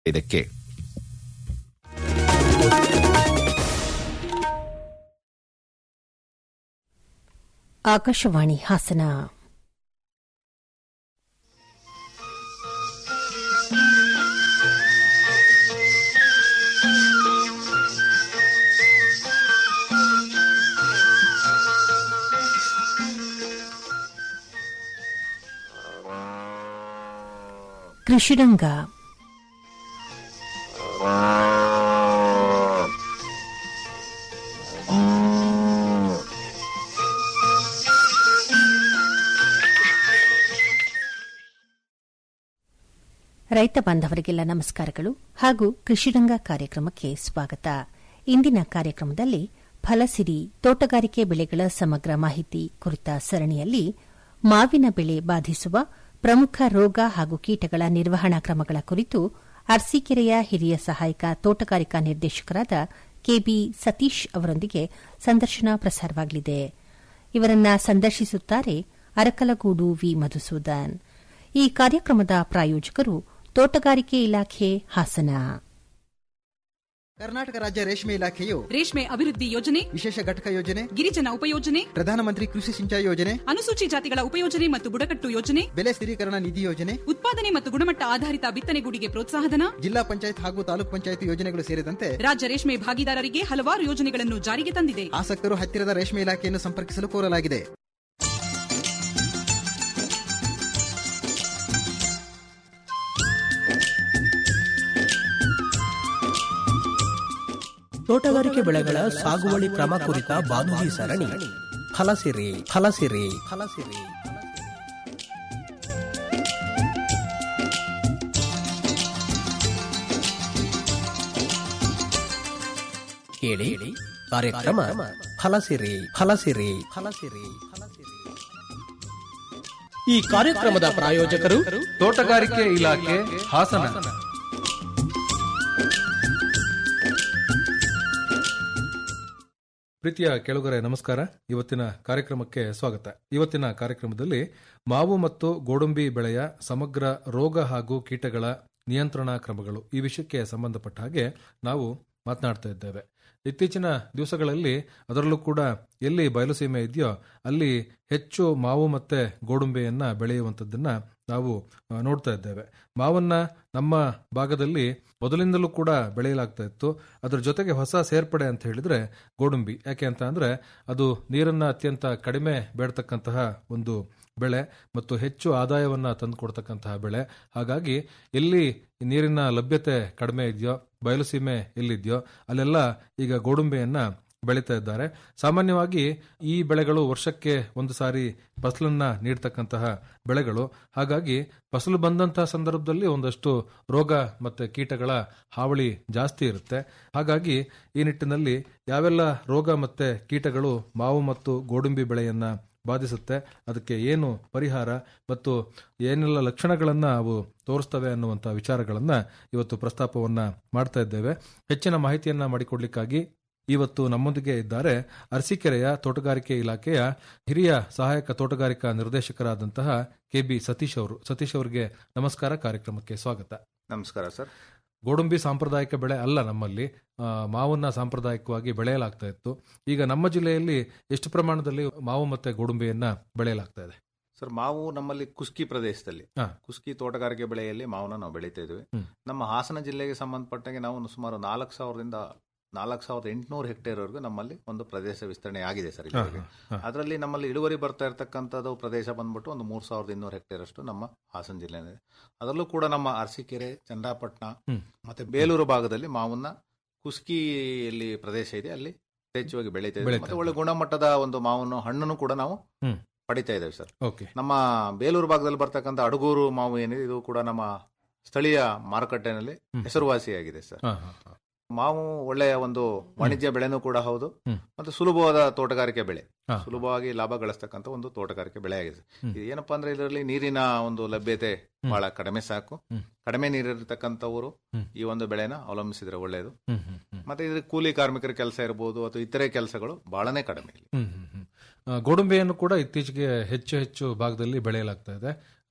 ಇದಕ್ಕೆ ಆಕಾಶವಾಣಿ ಹಾಸನ ಕೃಷಿರಂಗ ರೈತ ಬಾಂಧವರಿಗೆಲ್ಲ ನಮಸ್ಕಾರಗಳು ಹಾಗೂ ಕೃಷಿರಂಗ ಕಾರ್ಯಕ್ರಮಕ್ಕೆ ಸ್ವಾಗತ ಇಂದಿನ ಕಾರ್ಯಕ್ರಮದಲ್ಲಿ ಫಲಸಿರಿ ತೋಟಗಾರಿಕೆ ಬೆಳೆಗಳ ಸಮಗ್ರ ಮಾಹಿತಿ ಕುರಿತ ಸರಣಿಯಲ್ಲಿ ಮಾವಿನ ಬೆಳೆ ಬಾಧಿಸುವ ಪ್ರಮುಖ ರೋಗ ಹಾಗೂ ಕೀಟಗಳ ನಿರ್ವಹಣಾ ಕ್ರಮಗಳ ಕುರಿತು ಅರ್ಸಿಕೆರೆಯ ಹಿರಿಯ ಸಹಾಯಕ ತೋಟಗಾರಿಕಾ ನಿರ್ದೇಶಕರಾದ ಕೆಬಿ ಸತೀಶ್ ಅವರೊಂದಿಗೆ ಸಂದರ್ಶನ ಪ್ರಸಾರವಾಗಲಿದೆ ಇವರನ್ನ ಸಂದರ್ಶಿಸುತ್ತಾರೆ ಅರಕಲಗೂಡು ವಿ ಮಧುಸೂದನ್ ಈ ಕಾರ್ಯಕ್ರಮದ ಪ್ರಾಯೋಜಕರು ತೋಟಗಾರಿಕೆ ಇಲಾಖೆ ಹಾಸನ ಕರ್ನಾಟಕ ರಾಜ್ಯ ರೇಷ್ಮೆ ಇಲಾಖೆಯು ರೇಷ್ಮೆ ಅಭಿವೃದ್ಧಿ ಯೋಜನೆ ವಿಶೇಷ ಘಟಕ ಯೋಜನೆ ಗಿರಿಜನ ಉಪಯೋಜನೆ ಪ್ರಧಾನಮಂತ್ರಿ ಕೃಷಿ ಸಿಂಚಾಯಿ ಯೋಜನೆ ಅನುಸೂಚಿ ಜಾತಿಗಳ ಉಪಯೋಜನೆ ಮತ್ತು ಬುಡಕಟ್ಟು ಯೋಜನೆ ಬೆಲೆ ಸ್ಥಿರೀಕರಣ ನಿಧಿ ಯೋಜನೆ ಉತ್ಪಾದನೆ ಮತ್ತು ಗುಣಮಟ್ಟ ಆಧಾರಿತ ಬಿತ್ತನೆಗೂಡಿಗೆ ಪ್ರೋತ್ಸಾಹಧನ ಜಿಲ್ಲಾ ಪಂಚಾಯತ್ ಹಾಗೂ ತಾಲೂಕ್ ಪಂಚಾಯತ್ ಯೋಜನೆಗಳು ಸೇರಿದಂತೆ ರಾಜ್ಯ ರೇಷ್ಮೆ ಭಾಗಿದಾರರಿಗೆ ಹಲವಾರು ಯೋಜನೆಗಳನ್ನು ಜಾರಿಗೆ ತಂದಿದೆ ಆಸಕ್ತರು ಹತ್ತಿರದ ರೇಷ್ಮೆ ಇಲಾಖೆಯನ್ನು ಸಂಪರ್ಕಿಸಲು ಕೋರಲಾಗಿದೆ ತೋಟಗಾರಿಕೆ ಬೆಳೆಗಳ ಸಾಗುವಳಿ ಕ್ರಮ ಕುರಿತ ಬಾನುಲಿ ಸರಣಿ ಫಲಸಿರಿ ಫಲಸಿರಿ ಫಲಸಿರಿ ಕೇಳಿ ಕಾರ್ಯಕ್ರಮ ಫಲಸಿರಿ ಫಲಸಿರಿ ಫಲಸಿರಿ ಫಲಸಿರಿ ಈ ಕಾರ್ಯಕ್ರಮದ ಪ್ರಾಯೋಜಕರು ತೋಟಗಾರಿಕೆ ಇಲಾಖೆ ಹಾಸನ ಪ್ರೀತಿಯ ಕೆಳಗರೆ ನಮಸ್ಕಾರ ಇವತ್ತಿನ ಕಾರ್ಯಕ್ರಮಕ್ಕೆ ಸ್ವಾಗತ ಇವತ್ತಿನ ಕಾರ್ಯಕ್ರಮದಲ್ಲಿ ಮಾವು ಮತ್ತು ಗೋಡಂಬಿ ಬೆಳೆಯ ಸಮಗ್ರ ರೋಗ ಹಾಗೂ ಕೀಟಗಳ ನಿಯಂತ್ರಣ ಕ್ರಮಗಳು ಈ ವಿಷಯಕ್ಕೆ ಸಂಬಂಧಪಟ್ಟ ಹಾಗೆ ನಾವು ಮಾತನಾಡ್ತಾ ಇದ್ದೇವೆ ಇತ್ತೀಚಿನ ದಿವಸಗಳಲ್ಲಿ ಅದರಲ್ಲೂ ಕೂಡ ಎಲ್ಲಿ ಬಯಲುಸೀಮೆ ಇದೆಯೋ ಅಲ್ಲಿ ಹೆಚ್ಚು ಮಾವು ಮತ್ತೆ ಗೋಡಂಬಿಯನ್ನ ಬೆಳೆಯುವಂಥದ್ದನ್ನ ನಾವು ಆ, ನೋಡ್ತಾ ಇದ್ದೇವೆ ಮಾವನ್ನ ನಮ್ಮ ಭಾಗದಲ್ಲಿ ಮೊದಲಿಂದಲೂ ಕೂಡ ಬೆಳೆಯಲಾಗ್ತಾ ಇತ್ತು ಅದರ ಜೊತೆಗೆ ಹೊಸ ಸೇರ್ಪಡೆ ಅಂತ ಹೇಳಿದ್ರೆ ಗೋಡಂಬಿ ಯಾಕೆ ಅಂತ ಅಂದ್ರೆ ಅದು ನೀರನ್ನ ಅತ್ಯಂತ ಕಡಿಮೆ ಬೇಡ್ತಕ್ಕಂತಹ ಒಂದು ಬೆಳೆ ಮತ್ತು ಹೆಚ್ಚು ಆದಾಯವನ್ನ ತಂದುಕೊಡ್ತಕ್ಕಂತಹ ಬೆಳೆ ಹಾಗಾಗಿ ಎಲ್ಲಿ ನೀರಿನ ಲಭ್ಯತೆ ಕಡಿಮೆ ಇದೆಯೋ ಬಯಲುಸೀಮೆ ಎಲ್ಲಿದೆಯೋ ಅಲ್ಲೆಲ್ಲ ಈಗ ಗೋಡಂಬಿಯನ್ನ ಬೆಳೀತಾ ಇದ್ದಾರೆ ಸಾಮಾನ್ಯವಾಗಿ ಈ ಬೆಳೆಗಳು ವರ್ಷಕ್ಕೆ ಒಂದು ಸಾರಿ ಫಸಲನ್ನ ನೀಡ್ತಕ್ಕಂತಹ ಬೆಳೆಗಳು ಹಾಗಾಗಿ ಫಸಲು ಬಂದಂತಹ ಸಂದರ್ಭದಲ್ಲಿ ಒಂದಷ್ಟು ರೋಗ ಮತ್ತೆ ಕೀಟಗಳ ಹಾವಳಿ ಜಾಸ್ತಿ ಇರುತ್ತೆ ಹಾಗಾಗಿ ಈ ನಿಟ್ಟಿನಲ್ಲಿ ಯಾವೆಲ್ಲ ರೋಗ ಮತ್ತೆ ಕೀಟಗಳು ಮಾವು ಮತ್ತು ಗೋಡಂಬಿ ಬೆಳೆಯನ್ನ ಬಾಧಿಸುತ್ತೆ ಅದಕ್ಕೆ ಏನು ಪರಿಹಾರ ಮತ್ತು ಏನೆಲ್ಲ ಲಕ್ಷಣಗಳನ್ನ ಅವು ತೋರಿಸ್ತವೆ ಅನ್ನುವಂಥ ವಿಚಾರಗಳನ್ನ ಇವತ್ತು ಪ್ರಸ್ತಾಪವನ್ನ ಮಾಡ್ತಾ ಇದ್ದೇವೆ ಹೆಚ್ಚಿನ ಮಾಹಿತಿಯನ್ನ ಮಾಡಿಕೊಡ್ಲಿಕ್ಕಾಗಿ ಇವತ್ತು ನಮ್ಮೊಂದಿಗೆ ಇದ್ದಾರೆ ಅರಸೀಕೆರೆಯ ತೋಟಗಾರಿಕೆ ಇಲಾಖೆಯ ಹಿರಿಯ ಸಹಾಯಕ ತೋಟಗಾರಿಕಾ ನಿರ್ದೇಶಕರಾದಂತಹ ಕೆ ಬಿ ಸತೀಶ್ ಅವರು ಸತೀಶ್ ಅವರಿಗೆ ನಮಸ್ಕಾರ ಕಾರ್ಯಕ್ರಮಕ್ಕೆ ಸ್ವಾಗತ ನಮಸ್ಕಾರ ಸರ್ ಗೋಡಂಬಿ ಸಾಂಪ್ರದಾಯಿಕ ಬೆಳೆ ಅಲ್ಲ ನಮ್ಮಲ್ಲಿ ಆ, ಮಾವನ್ನ ಸಾಂಪ್ರದಾಯಿಕವಾಗಿ ಬೆಳೆಯಲಾಗ್ತಾ ಇತ್ತು ಈಗ ನಮ್ಮ ಜಿಲ್ಲೆಯಲ್ಲಿ ಎಷ್ಟು ಪ್ರಮಾಣದಲ್ಲಿ ಮಾವು ಮತ್ತೆ ಗೋಡಂಬಿಯನ್ನ ಬೆಳೆಯಲಾಗ್ತಾ ಇದೆ ಸರ್ ಮಾವು ನಮ್ಮಲ್ಲಿ ಕುಸ್ಕಿ ಪ್ರದೇಶದಲ್ಲಿ ಹಾ. ಕುಸ್ಕಿ ತೋಟಗಾರಿಕೆ ಬೆಳೆಯಲ್ಲಿ ಮಾವನ್ನ ನಾವು ಬೆಳೀತಾ ಇದ್ವಿ ಹ್ಮ್. ನಮ್ಮ ಹಾಸನ ಜಿಲ್ಲೆಗೆ ಸಂಬಂಧಪಟ್ಟಂಗೆ ನಾವು ಸುಮಾರು ನಾಲ್ಕು ಸಾವಿರದಿಂದ ನಾಲ್ಕು ಸಾವಿರದ ಎಂಟುನೂರು ಹೆಕ್ಟೇರ್ವರೆಗೂ ನಮ್ಮಲ್ಲಿ ಒಂದು ಪ್ರದೇಶ ವಿಸ್ತರಣೆ ಆಗಿದೆ ಸರ್ ಹಾ, ಇಲ್ಲಿವರೆಗೆ ಹಾ, ಹಾ. ಅದರಲ್ಲಿ ನಮ್ಮಲ್ಲಿ ಇಳುವರಿ ಬರ್ತಾ ಇರತಕ್ಕಂಥದ್ದು ಪ್ರದೇಶ ಬಂದ್ಬಿಟ್ಟು ಒಂದು ಮೂರು ಸಾವಿರದ ಇನ್ನೂರು ಹೆಕ್ಟೇರ್ ಅಷ್ಟು ನಮ್ಮ ಹಾಸನ ಜಿಲ್ಲೆಯಲ್ಲಿ ಅದರಲ್ಲೂ ಕೂಡ ನಮ್ಮ ಅರಸೀಕೆರೆ ಚಂದ್ರಾಪಟ್ಟಣ ಹ್ಮ್. ಮತ್ತೆ ಬೇಲೂರು ಭಾಗದಲ್ಲಿ ಮಾವನ್ನ ಕುಸ್ಕಿಯಲ್ಲಿ ಪ್ರದೇಶ ಇದೆ ಅಲ್ಲಿ ಯಥೇಚ್ಛವಾಗಿ ಬೆಳೀತಾ ಇದ್ದೀವಿ ಬೆಳೀತಾ ಮತ್ತೆ ಒಳ್ಳೆ ಗುಣಮಟ್ಟದ ಒಂದು ಮಾವನ್ನು ಹಣ್ಣನ್ನು ಕೂಡ ನಾವು ಹ್ಮ್. ಪಡಿತಾ ಇದ್ದೇವೆ ಸರ್ ಓಕೆ ನಮ್ಮ ಬೇಲೂರು ಭಾಗದಲ್ಲಿ ಬರ್ತಕ್ಕಂಥ ಅಡಗೂರು ಮಾವು ಏನಿದೆ ಇದು ಕೂಡ ನಮ್ಮ ಸ್ಥಳೀಯ ಮಾರುಕಟ್ಟೆನಲ್ಲಿ ಹ್ಮ್. ಹೆಸರುವಾಸಿಯಾಗಿದೆ ಸರ್ ಹಾ, ಹಾ, ಹಾ. ಮಾವು ಒಳ್ಳೆಯ ಒಂದು ವಾಣಿಜ್ಯ ಬೆಳೆನೂ ಕೂಡ ಹೌದು ಹ್ಮ್. ಮತ್ತು ಸುಲಭವಾದ ತೋಟಗಾರಿಕೆ ಬೆಳೆ ಹಾ. ಸುಲಭವಾಗಿ ಲಾಭ ಗಳಿಸ್ತಕ್ಕಂಥ ಒಂದು ತೋಟಗಾರಿಕೆ ಬೆಳೆ ಆಗಿದೆ ಹ್ಮ್. ಇದು ಏನಪ್ಪಾ ಅಂದ್ರೆ ಇದರಲ್ಲಿ ನೀರಿನ ಒಂದು ಲಭ್ಯತೆ ಹ್ಮ್. ಬಹಳ ಕಡಿಮೆ ಸಾಕು ಹ್ಮ್. ಕಡಿಮೆ ನೀರಿರ್ತಕ್ಕಂಥವರು ಹ್ಮ್. ಈ ಒಂದು ಬೆಳೆನ ಅವಲಂಬಿಸಿದ್ರೆ ಒಳ್ಳೆಯದು ಹ್ಮ್, ಹ್ಮ್, ಹ್ಮ್. ಮತ್ತೆ ಇದ್ರ ಕೂಲಿ ಕಾರ್ಮಿಕರ ಕೆಲಸ ಇರಬಹುದು ಅಥವಾ ಇತರೆ ಕೆಲಸಗಳು ಬಹಳನೇ ಕಡಿಮೆ ಇಲ್ಲಿ ಹ್ಮ್, ಹ್ಮ್, ಹ್ಮ್. ಆ, ಗೋಡಂಬಿಯನ್ನು ಕೂಡ ಇತ್ತೀಚೆಗೆ ಹೆಚ್ಚು ಹೆಚ್ಚು ಭಾಗದಲ್ಲಿ ಬೆಳೆಯಲಾಗ್ತಾ ಇದೆ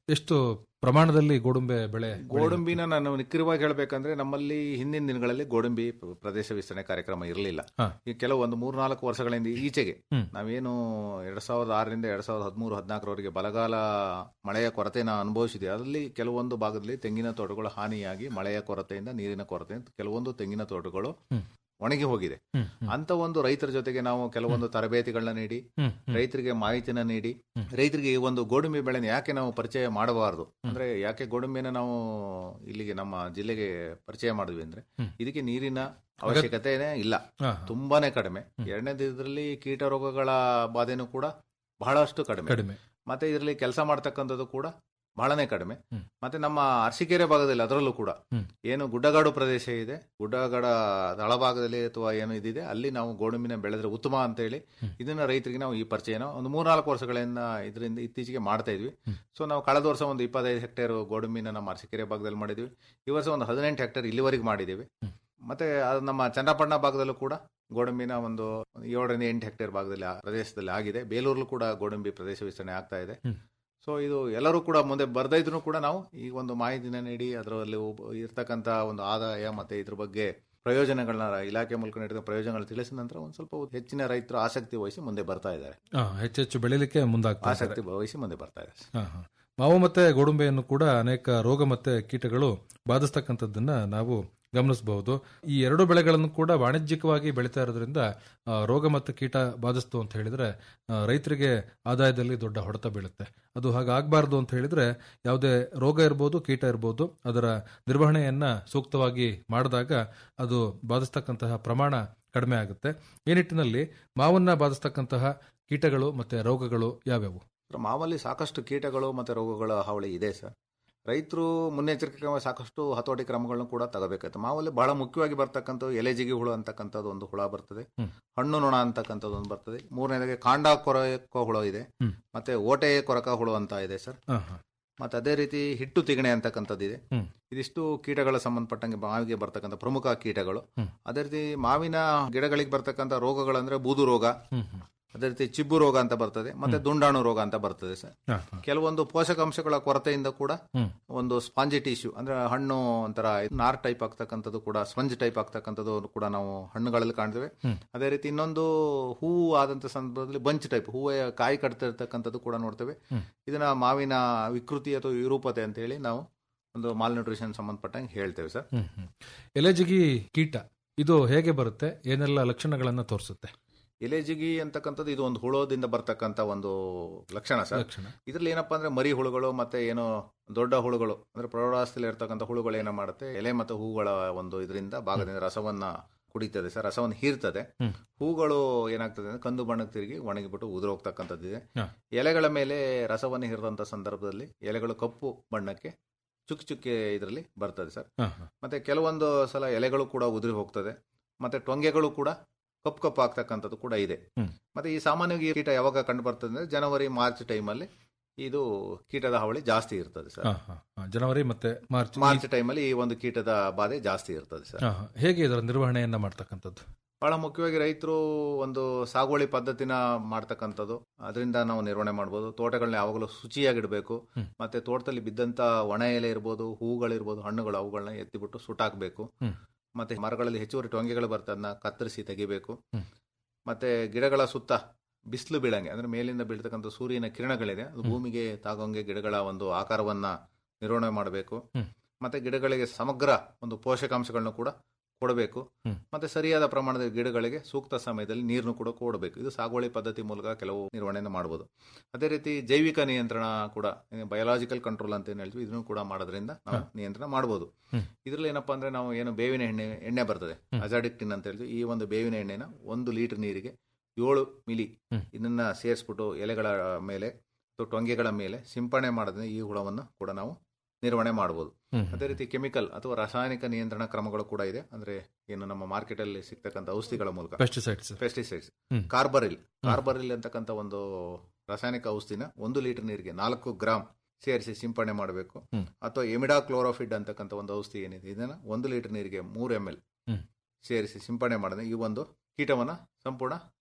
ಎಷ್ಟು ಪ್ರಮಾಣದಲ್ಲಿ ಗೋಡಂಬೆ ಬೆಳೆ ಗೋಡಂಬಿನ ನಾನು ನಿಖರವಾಗಿ ಹೇಳ್ಬೇಕಂದ್ರೆ ನಮ್ಮಲ್ಲಿ ಹಿಂದಿನ ದಿನಗಳಲ್ಲಿ ಗೋಡಂಬಿ ಪ್ರ- ಪ್ರದೇಶ ವಿಸ್ತರಣೆ ಕಾರ್ಯಕ್ರಮ ಇರಲಿಲ್ಲ ಹಾ. ಈ ಕೆಲವು ಒಂದು ಮೂರ್ನಾಲ್ಕು ವರ್ಷಗಳಿಂದ ಈಚೆಗೆ ಹ್ಮ್. ನಾವೇನು ಎರಡ್ ಸಾವಿರದ ಆರರಿಂದ ಎರಡ್ ಸಾವಿರದ ಹದಿಮೂರು ಹದಿನಾಲ್ಕರವರೆಗೆ ಬಲಗಾಲ ಮಳೆಯ ಕೊರತೆನ ಅನುಭವಿಸಿದೆ ಅದರಲ್ಲಿ ಕೆಲವೊಂದು ಭಾಗದಲ್ಲಿ ತೆಂಗಿನ ತೋಟಗಳು ಹಾನಿಯಾಗಿ ಮಳೆಯ ಕೊರತೆಯಿಂದ ನೀರಿನ ಕೊರತೆಯಿಂದ ಕೆಲವೊಂದು ತೆಂಗಿನ ತೋಟಗಳು ಹ್ಮ್. ಒಣಗಿ ಹೋಗಿದೆ ಹ್ಮ್, ಹ್ಮ್, ಅಂತ ಒಂದು ರೈತರ ಜೊತೆಗೆ ನಾವು ಕೆಲವೊಂದು ತರಬೇತಿಗಳನ್ನ ನೀಡಿ ಹ್ಮ್, ಹ್ಮ್. ರೈತರಿಗೆ ಮಾಹಿತಿನ ನೀಡಿ ಹ್ಮ್. ರೈತರಿಗೆ ಈ ಒಂದು ಗೋಡಂಬಿ ಬೆಳೆನ ಯಾಕೆ ನಾವು ಪರಿಚಯ ಮಾಡಬಾರದು ಅಂದ್ರೆ ಯಾಕೆ ಗೋಡಂಬಿನ ನಾವು ಇಲ್ಲಿಗೆ ನಮ್ಮ ಜಿಲ್ಲೆಗೆ ಪರಿಚಯ ಮಾಡಿದ್ವಿ ಅಂದ್ರೆ ಹ್ಮ್. ಇದಕ್ಕೆ ನೀರಿನ ಅವಶ್ಯಕತೆನೇ ಇಲ್ಲ ಹಾ, ಹಾ. ತುಂಬಾನೇ ಕಡಿಮೆ ಎರಡನೇದು ಇದರಲ್ಲಿ ಕೀಟ ರೋಗಗಳ ಬಾಧೆನೂ ಕೂಡ ಬಹಳಷ್ಟು ಕಡಿಮೆ ಕಡಿಮೆ ಮತ್ತೆ ಇದರಲ್ಲಿ ಕೆಲಸ ಮಾಡ್ತಕ್ಕಂಥದ್ದು ಕೂಡ ಬಹಳನೇ ಕಡಿಮೆ ಹ್ಮ್. ಮತ್ತೆ ನಮ್ಮ ಅರಸೀಕೆರೆ ಭಾಗದಲ್ಲಿ ಅದರಲ್ಲೂ ಕೂಡ ಹ್ಮ್. ಏನು ಗುಡ್ಡಗಾಡು ಪ್ರದೇಶ ಇದೆ ಗುಡ್ಡಗಾಡ ತಳಭಾಗದಲ್ಲಿ ಅಥವಾ ಏನು ಇದಿದೆ ಅಲ್ಲಿ ನಾವು ಗೋಡಂಬಿನ ಬೆಳೆದ್ರೆ ಉತ್ತಮ ಅಂತ ಹೇಳಿ ಹ್ಮ್. ಇದನ್ನ ರೈತರಿಗೆ ನಾವು ಈ ಪರಿಚಯನ ಒಂದು ಮೂರ್ನಾಲ್ಕು ವರ್ಷಗಳಿಂದ ಇದರಿಂದ ಇತ್ತೀಚೆಗೆ ಮಾಡ್ತಾ ಇದ್ವಿ ಹ್ಮ್. ಸೊ ನಾವು ಕಳೆದ ವರ್ಷ ಒಂದು ಇಪ್ಪತ್ತೈದು ಹೆಕ್ಟೇರ್ ಗೋಡಂಬಿನ ನಮ್ಮ ಅರಸೀಕೆರೆ ಭಾಗದಲ್ಲಿ ಮಾಡಿದ್ವಿ ಈ ವರ್ಷ ಒಂದು ಹದಿನೆಂಟು ಹೆಕ್ಟೇರ್ ಇಲ್ಲಿವರೆಗೆ ಮಾಡಿದ್ದೀವಿ ಹ್ಮ್. ಮತ್ತೆ ಅದು ನಮ್ಮ ಚನ್ನಪಟ್ಟಣ ಭಾಗದಲ್ಲೂ ಕೂಡ ಗೋಡಂಬಿನ ಒಂದು ಏಳರಿಂದ ಎಂಟು ಹೆಕ್ಟೇರ್ ಭಾಗದಲ್ಲಿ ಆ ಪ್ರದೇಶದಲ್ಲಿ ಆಗಿದೆ ಬೇಲೂರಲ್ಲೂ ಕೂಡ ಗೋಡಂಬಿ ಪ್ರದೇಶ ವಿಸ್ತರಣೆ ಆಗ್ತಾ ಇದೆ ಹ್ಮ್. ಸೊ ಇದು ಎಲ್ಲರೂ ಕೂಡ ಮುಂದೆ ಬರ್ದೈದ್ರು ಕೂಡ ನಾವು ಈ ಒಂದು ಮಾಹಿತಿನ ನೀಡಿ ಅದರಲ್ಲಿ ಒಬ್ಬ- ಇರ್ತಕ್ಕಂಥ ಒಂದು ಆದಾಯ ಮತ್ತೆ ಇದ್ರ ಬಗ್ಗೆ ಪ್ರಯೋಜನಗಳನ್ನ ಇಲಾಖೆ ಮೂಲಕ ನೀಡಿದ ಪ್ರಯೋಜನಗಳು ತಿಳಿಸಿದ ನಂತರ ಒಂದು ಸ್ವಲ್ಪ ಹೆಚ್ಚಿನ ರೈತರು ಆಸಕ್ತಿ ವಹಿಸಿ ಮುಂದೆ ಬರ್ತಾ ಇದ್ದಾರೆ ಹಾ, ಹೆಚ್ಚೆಚ್ಚು ಬೆಳಿಲಿಕ್ಕೆ ಮುಂದಾಗ್ತಾ ಇದ್ದಾರೆ. ಆಸಕ್ತಿ ವಹಿಸಿ ಮುಂದೆ ಬರ್ತಾ ಇದ್ದಾರೆ ಹಾ, ಹಾ. ಮಾವು ಮತ್ತೆ ಗೋಡಂಬೆಯನ್ನು ಕೂಡ ಅನೇಕ ರೋಗ ಮತ್ತೆ ಕೀಟಗಳು ಬಾಧಿಸ್ತಕ್ಕಂಥದ್ದನ್ನ ನಾವು ಗಮನಿಸಬಹುದು ಈ ಎರಡು ಬೆಳೆಗಳನ್ನು ಕೂಡ ವಾಣಿಜ್ಯಿಕವಾಗಿ ಬೆಳೀತಾ ಇರೋದ್ರಿಂದ ಆ, ರೋಗ ಮತ್ತು ಕೀಟ ಬಾಧಿಸ್ತು ಅಂತ ಹೇಳಿದ್ರೆ ಆ, ರೈತರಿಗೆ ಆದಾಯದಲ್ಲಿ ದೊಡ್ಡ ಹೊಡೆತ ಬೀಳುತ್ತೆ ಅದು ಹಾಗಾಗಬಾರ್ದು ಅಂತ ಹೇಳಿದ್ರೆ ಯಾವುದೇ ರೋಗ ಇರ್ಬೋದು ಕೀಟ ಇರ್ಬೋದು ಅದರ ನಿರ್ವಹಣೆಯನ್ನ ಸೂಕ್ತವಾಗಿ ಮಾಡಿದಾಗ ಅದು ಬಾಧಿಸ್ತಕ್ಕಂತಹ ಪ್ರಮಾಣ ಕಡಿಮೆ ಆಗುತ್ತೆ ಈ ನಿಟ್ಟಿನಲ್ಲಿ ಮಾವನ್ನ ಬಾಧಿಸ್ತಕ್ಕಂತಹ ಕೀಟಗಳು ಮತ್ತೆ ರೋಗಗಳು ಯಾವ್ಯಾವು ಸರ್, ಮಾವಲ್ಲಿ ಸಾಕಷ್ಟು ಕೀಟಗಳು ಮತ್ತೆ ರೋಗಗಳ ಹಾವಳಿ ಇದೆ ಸರ್ ರೈತರು ಮುನ್ನೆಚ್ಚರಿಕೆ ಕ್ರಮ ಸಾಕಷ್ಟು ಹತೋಟಿ ಕ್ರಮಗಳನ್ನು ಕೂಡ ತಗೋಬೇಕಾಯ್ತು ಮಾವಲ್ಲಿ ಬಹಳ ಮುಖ್ಯವಾಗಿ ಬರ್ತಕ್ಕಂಥ ಎಲೆಜಿಗಿ ಹುಳು ಅಂತಕ್ಕಂಥದ್ದು ಒಂದು ಹುಳ ಬರ್ತದೆ ಹ್ಮ್. ಹಣ್ಣು ನೊಣ ಅಂತಕ್ಕಂಥದ್ದು ಒಂದು ಬರ್ತದೆ ಮೂರನೇದಾಗಿ ಕಾಂಡ ಕೊರಕ ಹುಳು ಇದೆ ಹ್ಮ್. ಮತ್ತೆ ಓಟೆ ಕೊರಕ ಹುಳು ಅಂತ ಇದೆ ಸರ್ ಹಾ, ಹಾ. ಮತ್ತೆ ಅದೇ ರೀತಿ ಹಿಟ್ಟು ತಿಗಣೆ ಅಂತಕ್ಕಂಥದ್ದು ಇದೆ ಹ್ಮ್. ಇದಿಷ್ಟು ಕೀಟಗಳ ಸಂಬಂಧಪಟ್ಟಂಗೆ ಮಾವಿಗೆ ಬರ್ತಕ್ಕಂಥ ಪ್ರಮುಖ ಕೀಟಗಳು ಹ್ಮ್. ಅದೇ ರೀತಿ ಮಾವಿನ ಗಿಡಗಳಿಗೆ ಬರ್ತಕ್ಕಂಥ ರೋಗಗಳಂದ್ರೆ ಬೂದು ರೋಗ ಹ್ಮ್, ಹ್ಮ್. ಅದೇ ರೀತಿ ಚಿಬ್ಬು ರೋಗ ಅಂತ ಬರ್ತದೆ ಮತ್ತೆ ದುಂಡಾಣು ರೋಗ ಅಂತ ಬರ್ತದೆ ಸರ್ ಹಾ, ಹಾ. ಕೆಲವೊಂದು ಪೋಷಕಾಂಶಗಳ ಕೊರತೆಯಿಂದ ಕೂಡ ಹ್ಮ್. ಒಂದು ಸ್ಪಾಂಜಿ ಟಿಶ್ಯೂ ಅಂದ್ರೆ ಹಣ್ಣು ಒಂಥರ ನಾರ್ ಟೈಪ್ ಆಗ್ತಕ್ಕಂಥದ್ದು ಕೂಡ ಸ್ಪಂಜ್ ಟೈಪ್ ಆಗ್ತಕ್ಕಂಥದ್ದು ಕೂಡ ನಾವು ಹಣ್ಣುಗಳಲ್ಲಿ ಕಾಣ್ತೇವೆ ಹ್ಮ್. ಅದೇ ರೀತಿ ಇನ್ನೊಂದು ಹೂವು ಆದಂತ ಸಂದರ್ಭದಲ್ಲಿ ಬಂಚ್ ಟೈಪ್ ಹೂವು ಕಾಯಿ ಕಟ್ತಿರ್ತಕ್ಕಂಥದ್ದು ಕೂಡ ನೋಡ್ತೇವೆ ಹ್ಮ್. ಇದನ್ನ ಮಾವಿನ ವಿಕೃತಿ ಅಥವಾ ವಿರೂಪತೆ ಅಂತ ಹೇಳಿ ನಾವು ಒಂದು ಮಾಲ್ ನ್ಯೂಟ್ರಿಷನ್ ಸಂಬಂಧಪಟ್ಟಂಗೆ ಹೇಳ್ತೇವೆ ಸರ್ ಹ್ಮ್, ಹ್ಮ್. ಎಲೆಜಿಗಿ ಕೀಟ ಇದು ಹೇಗೆ ಬರುತ್ತೆ ಏನೆಲ್ಲ ಲಕ್ಷಣಗಳನ್ನ ತೋರಿಸುತ್ತೆ ಎಲೆಜಿಗಿ ಅಂತಕ್ಕಂಥದ್ದು ಇದು ಒಂದು ಹುಳದಿಂದ ಬರ್ತಕ್ಕಂಥ ಒಂದು ಲಕ್ಷಣ ಸರ್ ಲಕ್ಷಣ ಇದ್ರಲ್ಲಿ ಏನಪ್ಪಾ ಅಂದ್ರೆ ಮರಿ ಹುಳುಗಳು ಮತ್ತೆ ಏನೋ ದೊಡ್ಡ ಹುಳುಗಳು ಅಂದ್ರೆ ಪ್ರೌಢಾವಸ್ಥೆಯಲ್ಲಿ ಇರ್ತಕ್ಕಂಥ ಹುಳುಗಳು ಏನೋ ಮಾಡುತ್ತೆ ಎಲೆ ಮತ್ತು ಹೂಗಳ ಒಂದು ಇದರಿಂದ ಭಾಗದಿಂದ ರಸವನ್ನ ಕುಡಿತದೆ ಸರ್ ರಸವನ್ನು ಹೀರ್ತದೆ ಹ್ಮ್. ಹೂಗಳು ಏನಾಗ್ತದೆ ಅಂದ್ರೆ ಕಂದು ಬಣ್ಣಕ್ಕೆ ತಿರುಗಿ ಒಣಗಿಬಿಟ್ಟು ಉದುರು ಹೋಗ್ತಕ್ಕಂಥದ್ದಿದೆ ಹಾ. ಎಲೆಗಳ ಮೇಲೆ ರಸವನ್ನು ಹೀರಿದಂತ ಸಂದರ್ಭದಲ್ಲಿ ಎಲೆಗಳು ಕಪ್ಪು ಬಣ್ಣಕ್ಕೆ ಚುಕ್ ಚುಕ್ಕೆ ಇದರಲ್ಲಿ ಬರ್ತದೆ ಸರ್ ಹಾ, ಹಾ. ಮತ್ತೆ ಕೆಲವೊಂದು ಸಲ ಎಲೆಗಳು ಕೂಡ ಉದುರಿ ಹೋಗ್ತದೆ ಮತ್ತೆ ಟೊಂಗೆಗಳು ಕೂಡ ಕಪ್ಪು ಕಪ್ಪು ಆಗ್ತಕ್ಕಂಥದ್ದು ಕೂಡ ಇದೆ ಹ್ಮ್. ಮತ್ತೆ ಈ ಸಾಮಾನ್ಯವಾಗಿ ಈ ಕೀಟ ಯಾವಾಗ ಕಂಡು ಬರ್ತದೆ ಅಂದ್ರೆ ಜನವರಿ ಮಾರ್ಚ್ ಟೈಮಲ್ಲಿ ಇದು ಕೀಟದ ಹಾವಳಿ ಜಾಸ್ತಿ ಇರ್ತದೆ ಸರ್ ಹಾ, ಹಾ, ಹಾ. ಜನವರಿ ಮತ್ತೆ ಮಾರ್ಚ್ ಮಾರ್ಚ್ ಟೈಮಲ್ಲಿ ಈ ಒಂದು ಕೀಟದ ಬಾಧೆ ಜಾಸ್ತಿ ಇರ್ತದೆ ಸರ್ ಹಾ, ಹಾ. ಹೇಗೆ ಇದರ ನಿರ್ವಹಣೆಯನ್ನ ಮಾಡ್ತಕ್ಕಂಥದ್ದು ಬಹಳ ಮುಖ್ಯವಾಗಿ ರೈತರು ಒಂದು ಸಾಗುವಳಿ ಪದ್ಧತಿನ ಮಾಡ್ತಕ್ಕಂಥದ್ದು ಅದರಿಂದ ನಾವು ನಿರ್ವಹಣೆ ಮಾಡ್ಬೋದು ತೋಟಗಳನ್ನ ಯಾವಾಗಲೂ ಶುಚಿಯಾಗಿಡಬೇಕು ಹ್ಮ್. ಮತ್ತೆ ತೋಟದಲ್ಲಿ ಬಿದ್ದಂತ ಒಣ ಎಲೆ ಇರ್ಬೋದು ಹೂಗಳಿರ್ಬೋದು ಹಣ್ಣುಗಳು ಅವುಗಳನ್ನ ಎತ್ತಿಬಿಟ್ಟು ಸುಟ್ಟಾಕ್ಬೇಕು ಹ್ಮ್. ಮತ್ತೆ ಮರಗಳಲ್ಲಿ ಹೆಚ್ಚುವರಿ ಟೊಂಗೆಗಳು ಬರ್ತದೆ ಅದನ್ನ ಕತ್ತರಿಸಿ ತೆಗಿಬೇಕು ಹ್ಮ್. ಮತ್ತೆ ಗಿಡಗಳ ಸುತ್ತ ಬಿಸಿಲು ಬೀಳಂಗೆ ಅಂದ್ರೆ ಮೇಲಿಂದ ಬೀಳ್ತಕ್ಕಂಥ ಸೂರ್ಯನ ಕಿರಣಗಳಿದೆ ಅದು ಹ್ಮ್. ಭೂಮಿಗೆ ತಾಗೋಂಗೆ ಗಿಡಗಳ ಒಂದು ಆಕಾರವನ್ನ ನಿರ್ವಹಣೆ ಮಾಡಬೇಕು ಹ್ಮ್. ಮತ್ತೆ ಗಿಡಗಳಿಗೆ ಸಮಗ್ರ ಒಂದು ಪೋಷಕಾಂಶಗಳನ್ನು ಕೂಡ ಕೊಡಬೇಕು ಹ್ಮ್. ಮತ್ತೆ ಸರಿಯಾದ ಪ್ರಮಾಣದ ಗಿಡಗಳಿಗೆ ಸೂಕ್ತ ಸಮಯದಲ್ಲಿ ನೀರನ್ನು ಕೂಡ ಕೊಡಬೇಕು ಇದು ಸಾಗುವಳಿ ಪದ್ಧತಿ ಮೂಲಕ ಕೆಲವು ನಿರ್ವಹಣೆಯನ್ನು ಮಾಡಬಹುದು ಅದೇ ರೀತಿ ಜೈವಿಕ ನಿಯಂತ್ರಣ ಕೂಡ ಬಯೋಲಾಜಿಕಲ್ ಕಂಟ್ರೋಲ್ ಅಂತ ಏನ್ ಹೇಳ್ತೀವಿ ಇದನ್ನು ಕೂಡ ಮಾಡೋದ್ರಿಂದ ನಾವು ಹ. ನಿಯಂತ್ರಣ ಮಾಡಬಹುದು ಹ್ಮ್. ಇದ್ರಲ್ಲಿ ಏನಪ್ಪಾ ಅಂದ್ರೆ ನಾವು ಏನು ಬೇವಿನ ಎಣ್ಣೆ ಎಣ್ಣೆ ಬರ್ತದೆ ಹ್ಮ್. ಅಜಾಡಿಕ್ಟಿನ್ ಅಂತ ಹೇಳ್ತೀವಿ ಈ ಒಂದು ಬೇವಿನ ಎಣ್ಣೆನ ಒಂದು ಲೀಟರ್ ನೀರಿಗೆ ಏಳು ಮಿಲಿ ಹ್ಮ್. ಇದನ್ನ ಸೇರಿಸ್ಬಿಟ್ಟು ಎಲೆಗಳ ಮೇಲೆ ಅಥವಾ ಟೊಂಗೆಗಳ ಮೇಲೆ ಸಿಂಪಡಣೆ ಮಾಡೋದ್ರಿಂದ ಈ ಹುಳವನ್ನು ಕೂಡ ನಾವು ನಿರ್ವಹಣೆ ಮಾಡಬಹುದು ಹ್ಮ್. ಅದೇ ರೀತಿ ಕೆಮಿಕಲ್ ಅಥವಾ ರಾಸಾಯನಿಕ ನಿಯಂತ್ರಣ ಕ್ರಮಗಳು ಕೂಡ ಇದೆ ಅಂದ್ರೆ ಏನು ನಮ್ಮ ಮಾರ್ಕೆಟ್ ಅಲ್ಲಿ ಸಿಗ್ತಕ್ಕಂಥ ಔಷಧಿಗಳ ಮೂಲಕ pesticides pesticides hmm. Carbaryl carbaryl ಅಂತಕ್ಕಂಥ ಒಂದು ರಾಸಾಯನಿಕ ಔಷಧಿನ ಒಂದು ಲೀಟರ್ ನೀರಿಗೆ ನಾಲ್ಕು ಗ್ರಾಮ್ ಸೇರಿಸಿ ಸಿಂಪಡಣೆ ಮಾಡಬೇಕು ಹ್ಮ್. ಅಥವಾ ಎಮಿಡಾ ಕ್ಲೋರೋಫಿಡ್ ಅಂತಕ್ಕಂಥ ಒಂದು ಔಷಧಿ ಏನಿದೆ ಇದನ್ನ ಒಂದು ಲೀಟರ್ ನೀರಿಗೆ ಮೂರು ಎಂ ಎಲ್ ಹ್ಮ್. ಸೇರಿಸಿ ಸಿಂಪಡಣೆ ಮಾಡಿದ್ರೆ ಈ ಒಂದು ಕೀಟವನ್ನ ಸಂಪೂರ್ಣ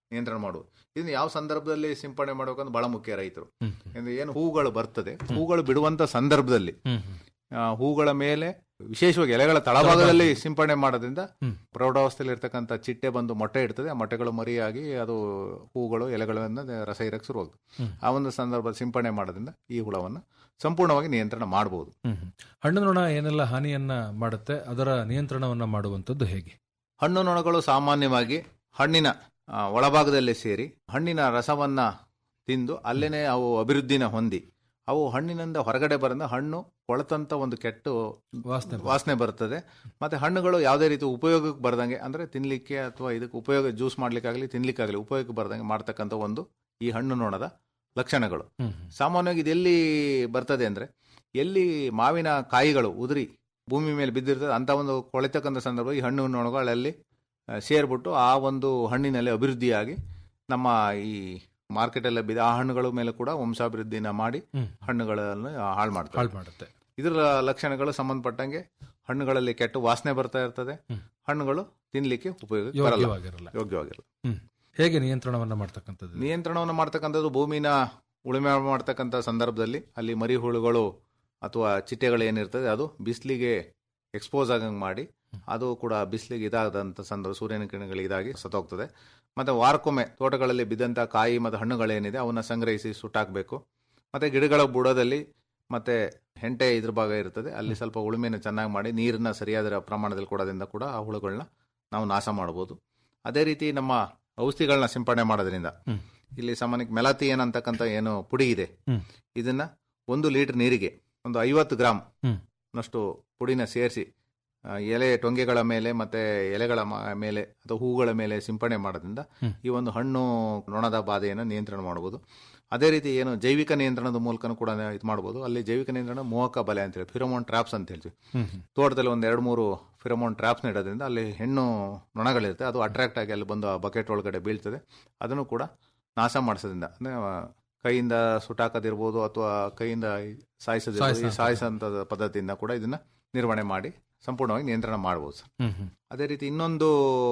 ನಿಯಂತ್ರಣ ಮಾಡುವುದು ಇದನ್ನ ಯಾವ ಸಂದರ್ಭದಲ್ಲಿ ಸಿಂಪಡಣೆ ಮಾಡಬೇಕಂದ್ರೆ ಬಹಳ ಮುಖ್ಯ ರೈತರು ಹ್ಮ್. ಅಂದ್ರೆ ಏನು ಹೂಗಳು ಬರ್ತದೆ ಹೂಗಳು ಬಿಡುವಂತ ಸಂದರ್ಭದಲ್ಲಿ ಹ್ಮ್ ಹ್ಮ್. ಆ, ಹೂಗಳ ಮೇಲೆ ವಿಶೇಷವಾಗಿ ಎಲೆಗಳ ತಳಭಾಗದಲ್ಲಿ ಸಿಂಪಡಣೆ ಮಾಡೋದ್ರಿಂದ ಹ್ಮ್. ಪ್ರೌಢಾವಸ್ಥೆಯಲ್ಲಿ ಇರ್ತಕ್ಕಂಥ ಚಿಟ್ಟೆ ಬಂದು ಮೊಟ್ಟೆ ಇಡ್ತದೆ ಆ ಮೊಟ್ಟೆಗಳು ಮರಿಯಾಗಿ ಅದು ಹೂಗಳು ಎಲೆಗಳನ್ನು ರಸ ಇರಕ್ಕೆ ಶುರುವಾಗ್ತದೆ ಹ್ಮ್. ಆ ಒಂದು ಸಂದರ್ಭದಲ್ಲಿ ಸಿಂಪಡಣೆ ಮಾಡೋದ್ರಿಂದ ಈ ಹುಳವನ್ನು ಸಂಪೂರ್ಣವಾಗಿ ನಿಯಂತ್ರಣ ಮಾಡಬಹುದು ಹ್ಮ್ ಹ್ಮ್. ಹಣ್ಣು ನೊಣ ಏನೆಲ್ಲ ಹಾನಿಯನ್ನ ಮಾಡುತ್ತೆ ಅದರ ನಿಯಂತ್ರಣವನ್ನ ಮಾಡುವಂತದ್ದು ಹೇಗೆ ಹಣ್ಣು ನೊಣಗಳು ಸಾಮಾನ್ಯವಾಗಿ ಹಣ್ಣಿನ ಆ, ಒಳಭಾಗದಲ್ಲಿ ಸೇರಿ ಹಣ್ಣಿನ ರಸವನ್ನ ತಿಂದು ಅಲ್ಲೇನೆ ಅವು ಅಭಿವೃದ್ಧಿನ ಹೊಂದಿ ಅವು ಹಣ್ಣಿನಿಂದ ಹೊರಗಡೆ ಬರೋದ ಹಣ್ಣು ಕೊಳತಂತ ಒಂದು ಕೆಟ್ಟ ವಾಸನೆ ಬರುತ್ತೆ. ವಾಸನೆ ಬರ್ತದೆ ಮತ್ತೆ ಹಣ್ಣುಗಳು ಯಾವುದೇ ರೀತಿ ಉಪಯೋಗಕ್ಕೆ ಬರ್ದಂಗೆ ಅಂದ್ರೆ ತಿನ್ಲಿಕ್ಕೆ ಅಥವಾ ಇದಕ್ಕೆ ಉಪಯೋಗ ಜ್ಯೂಸ್ ಮಾಡ್ಲಿಕ್ಕಾಗಲಿ ತಿನ್ಲಿಕ್ಕಾಗಲಿ ಉಪಯೋಗಕ್ಕೆ ಬರ್ದಂಗೆ ಮಾಡ್ತಕ್ಕಂಥ ಒಂದು ಈ ಹಣ್ಣು ನೋಣದ ಲಕ್ಷಣಗಳು ಹ್ಮ್ ಹ್ಮ್. ಸಾಮಾನ್ಯವಾಗಿ ಇದು ಎಲ್ಲಿ ಬರ್ತದೆ ಅಂದ್ರೆ ಎಲ್ಲಿ ಮಾವಿನ ಕಾಯಿಗಳು ಉದುರಿ ಭೂಮಿ ಮೇಲೆ ಬಿದ್ದಿರ್ತದೆ ಅಂತ ಒಂದು ಕೊಳೆತಕ್ಕಂಥ ಸಂದರ್ಭ ಈ ಹಣ್ಣು ನೊಣಗಳಲ್ಲಿ ಆ, ಸೇರ್ಬಿಟ್ಟು ಆ ಒಂದು ಹಣ್ಣಿನಲ್ಲಿ ಅಭಿವೃದ್ಧಿಯಾಗಿ ನಮ್ಮ ಈ ಮಾರ್ಕೆಟಲ್ಲಿ ಬಿದ್ದ ಆ ಹಣ್ಣುಗಳ ಮೇಲೆ ಕೂಡ ವಂಶಾಭಿವೃದ್ಧಿನ ಮಾಡಿ ಹ್ಮ್. ಹಣ್ಣುಗಳನ್ನು ಹಾಳು ಮಾಡ್ತಾರೆ ಹಾಳು ಮಾಡುತ್ತೆ ಇದರ ಲಕ್ಷಣಗಳು ಸಂಬಂಧಪಟ್ಟಂಗೆ ಹಣ್ಣುಗಳಲ್ಲಿ ಕೆಟ್ಟ ವಾಸನೆ ಬರ್ತಾ ಇರ್ತದೆ ಹ್ಮ್. ಹಣ್ಣುಗಳು ತಿನ್ಲಿಕ್ಕೆ ಉಪಯೋಗ ಬರಲ್ಲ ಯೋಗ್ಯವಾಗಿರಲ್ಲ ಯೋಗ್ಯವಾಗಿರಲ್ಲ ಹೇಗೆ ನಿಯಂತ್ರಣವನ್ನ ಮಾಡ್ತಕ್ಕಂಥದ್ದು ನಿಯಂತ್ರಣವನ್ನು ಮಾಡ್ತಕ್ಕಂಥದ್ದು ಭೂಮಿನ ಉಳುಮೆ ಮಾಡ್ತಕ್ಕಂಥ ಸಂದರ್ಭದಲ್ಲಿ ಅಲ್ಲಿ ಮರಿ ಹುಳುಗಳು ಅಥವಾ ಚಿಟ್ಟೆಗಳು ಏನಿರ್ತದೆ ಅದು ಬಿಸಿಲಿಗೆ ಎಕ್ಸ್ಪೋಸ್ ಆಗಂಗೆ ಮಾಡಿ ಅದು ಕೂಡ ಬಿಸಿಲಿಗೆ ಇದಾದಂಥ ಸಂದರ್ಭ ಸೂರ್ಯನ ಕಿರಣಗಳಿಗೆ ಇದಾಗಿ ಸತ್ತೋಗ್ತದೆ ಮತ್ತೆ ವಾರಕ್ಕೊಮ್ಮೆ ತೋಟಗಳಲ್ಲಿ ಬಿದ್ದಂಥ ಕಾಯಿ ಮತ್ತು ಹಣ್ಣುಗಳೇನಿದೆ ಅವನ್ನ ಸಂಗ್ರಹಿಸಿ ಸುಟ್ಟಾಕಬೇಕು ಮತ್ತೆ ಗಿಡಗಳ ಬುಡದಲ್ಲಿ ಮತ್ತೆ ಹೆಂಟೆ ಇದ್ರ ಭಾಗ ಇರ್ತದೆ ಅಲ್ಲಿ ಸ್ವಲ್ಪ ಉಳುಮೆನ ಚೆನ್ನಾಗಿ ಮಾಡಿ ನೀರನ್ನ ಸರಿಯಾದ ಪ್ರಮಾಣದಲ್ಲಿ ಕೊಡೋದ್ರಿಂದ ಕೂಡ ಆ ಹುಳುಗಳನ್ನ ನಾವು ನಾಶ ಮಾಡ್ಬೋದು ಅದೇ ರೀತಿ ನಮ್ಮ ಔಷಧಿಗಳನ್ನ ಸಿಂಪಡಣೆ ಮಾಡೋದ್ರಿಂದ ಹ್ಮ್. ಇಲ್ಲಿ ಸಾಮಾನ್ಯಕ್ಕೆ ಮೆಲಾತಿಯನ್ ಅಂತಕ್ಕಂಥ ಏನು ಪುಡಿ ಇದೆ ಹ್ಮ್. ಇದನ್ನ ಒಂದು ಲೀಟರ್ ನೀರಿಗೆ ಒಂದು ಐವತ್ತು ಗ್ರಾಮ್ ಹ್ಮ್. ನಷ್ಟು ಪುಡಿನ ಸೇರಿಸಿ ಎಲೆ ಟೊಂಗೆಗಳ ಮೇಲೆ ಮತ್ತೆ ಎಲೆಗಳ ಮ- ಮೇಲೆ ಅಥವಾ ಹೂಗಳ ಮೇಲೆ ಸಿಂಪಡಣೆ ಮಾಡೋದ್ರಿಂದ ಹ್ಮ್. ಈ ಒಂದು ಹಣ್ಣು ನೊಣದ ಬಾಧೆಯನ್ನು ನಿಯಂತ್ರಣ ಮಾಡಬಹುದು ಅದೇ ರೀತಿ ಏನು ಜೈವಿಕ ನಿಯಂತ್ರಣದ ಮೂಲಕನೂ ಕೂಡ ಇದು ಮಾಡಬಹುದು ಅಲ್ಲಿ ಜೈವಿಕ ನಿಯಂತ್ರಣ ಮೋಹಕ ಬಲೆ ಅಂತ ಹೇಳಿ ಫಿರೋಮೋನ್ ಟ್ರಾಪ್ಸ್ ಅಂತ ಹೇಳ್ತೀವಿ ಹ್ಮ್ ಹ್ಮ್. ತೋಟದಲ್ಲಿ ಒಂದು ಎರಡು ಮೂರು ಫಿರೋಮೋನ್ ಟ್ರಾಪ್ಸ್ ಇಡೋದ್ರಿಂದ ಅಲ್ಲಿ ಹೆಣ್ಣು ನೊಣಗಳಿರುತ್ತೆ ಅದು ಅಟ್ರಾಕ್ಟ್ ಆಗಿ ಅಲ್ಲಿ ಬಂದು ಆ ಬಕೆಟ್ ಒಳಗಡೆ ಬೀಳ್ತದೆ ಅದನ್ನು ಕೂಡ ನಾಶ ಮಾಡಿಸೋದ್ರಿಂದ ಅಂದ್ರೆ ಆ, ಕೈಯಿಂದ ಸುಟಾಕದಿರ್ಬೋದು ಅಥವಾ ಕೈಯಿಂದ ಸಾಯಿಸೋದಿರ್ಬೋದು ಈ ಸಾಯಿಸೋ ಸಾಯಿಸಂತ ಪದ್ಧತಿಯಿಂದ ಕೂಡ ಇದನ್ನ ನಿರ್ವಹಣೆ ಮಾಡಿ ಸಂಪೂರ್ಣವಾಗಿ ನಿಯಂತ್ರಣ ಮಾಡಬಹುದು ಸರ್ ಹ್ಮ್ ಹ್ಮ್. ಅದೇ ರೀತಿ ಇನ್ನೊಂದು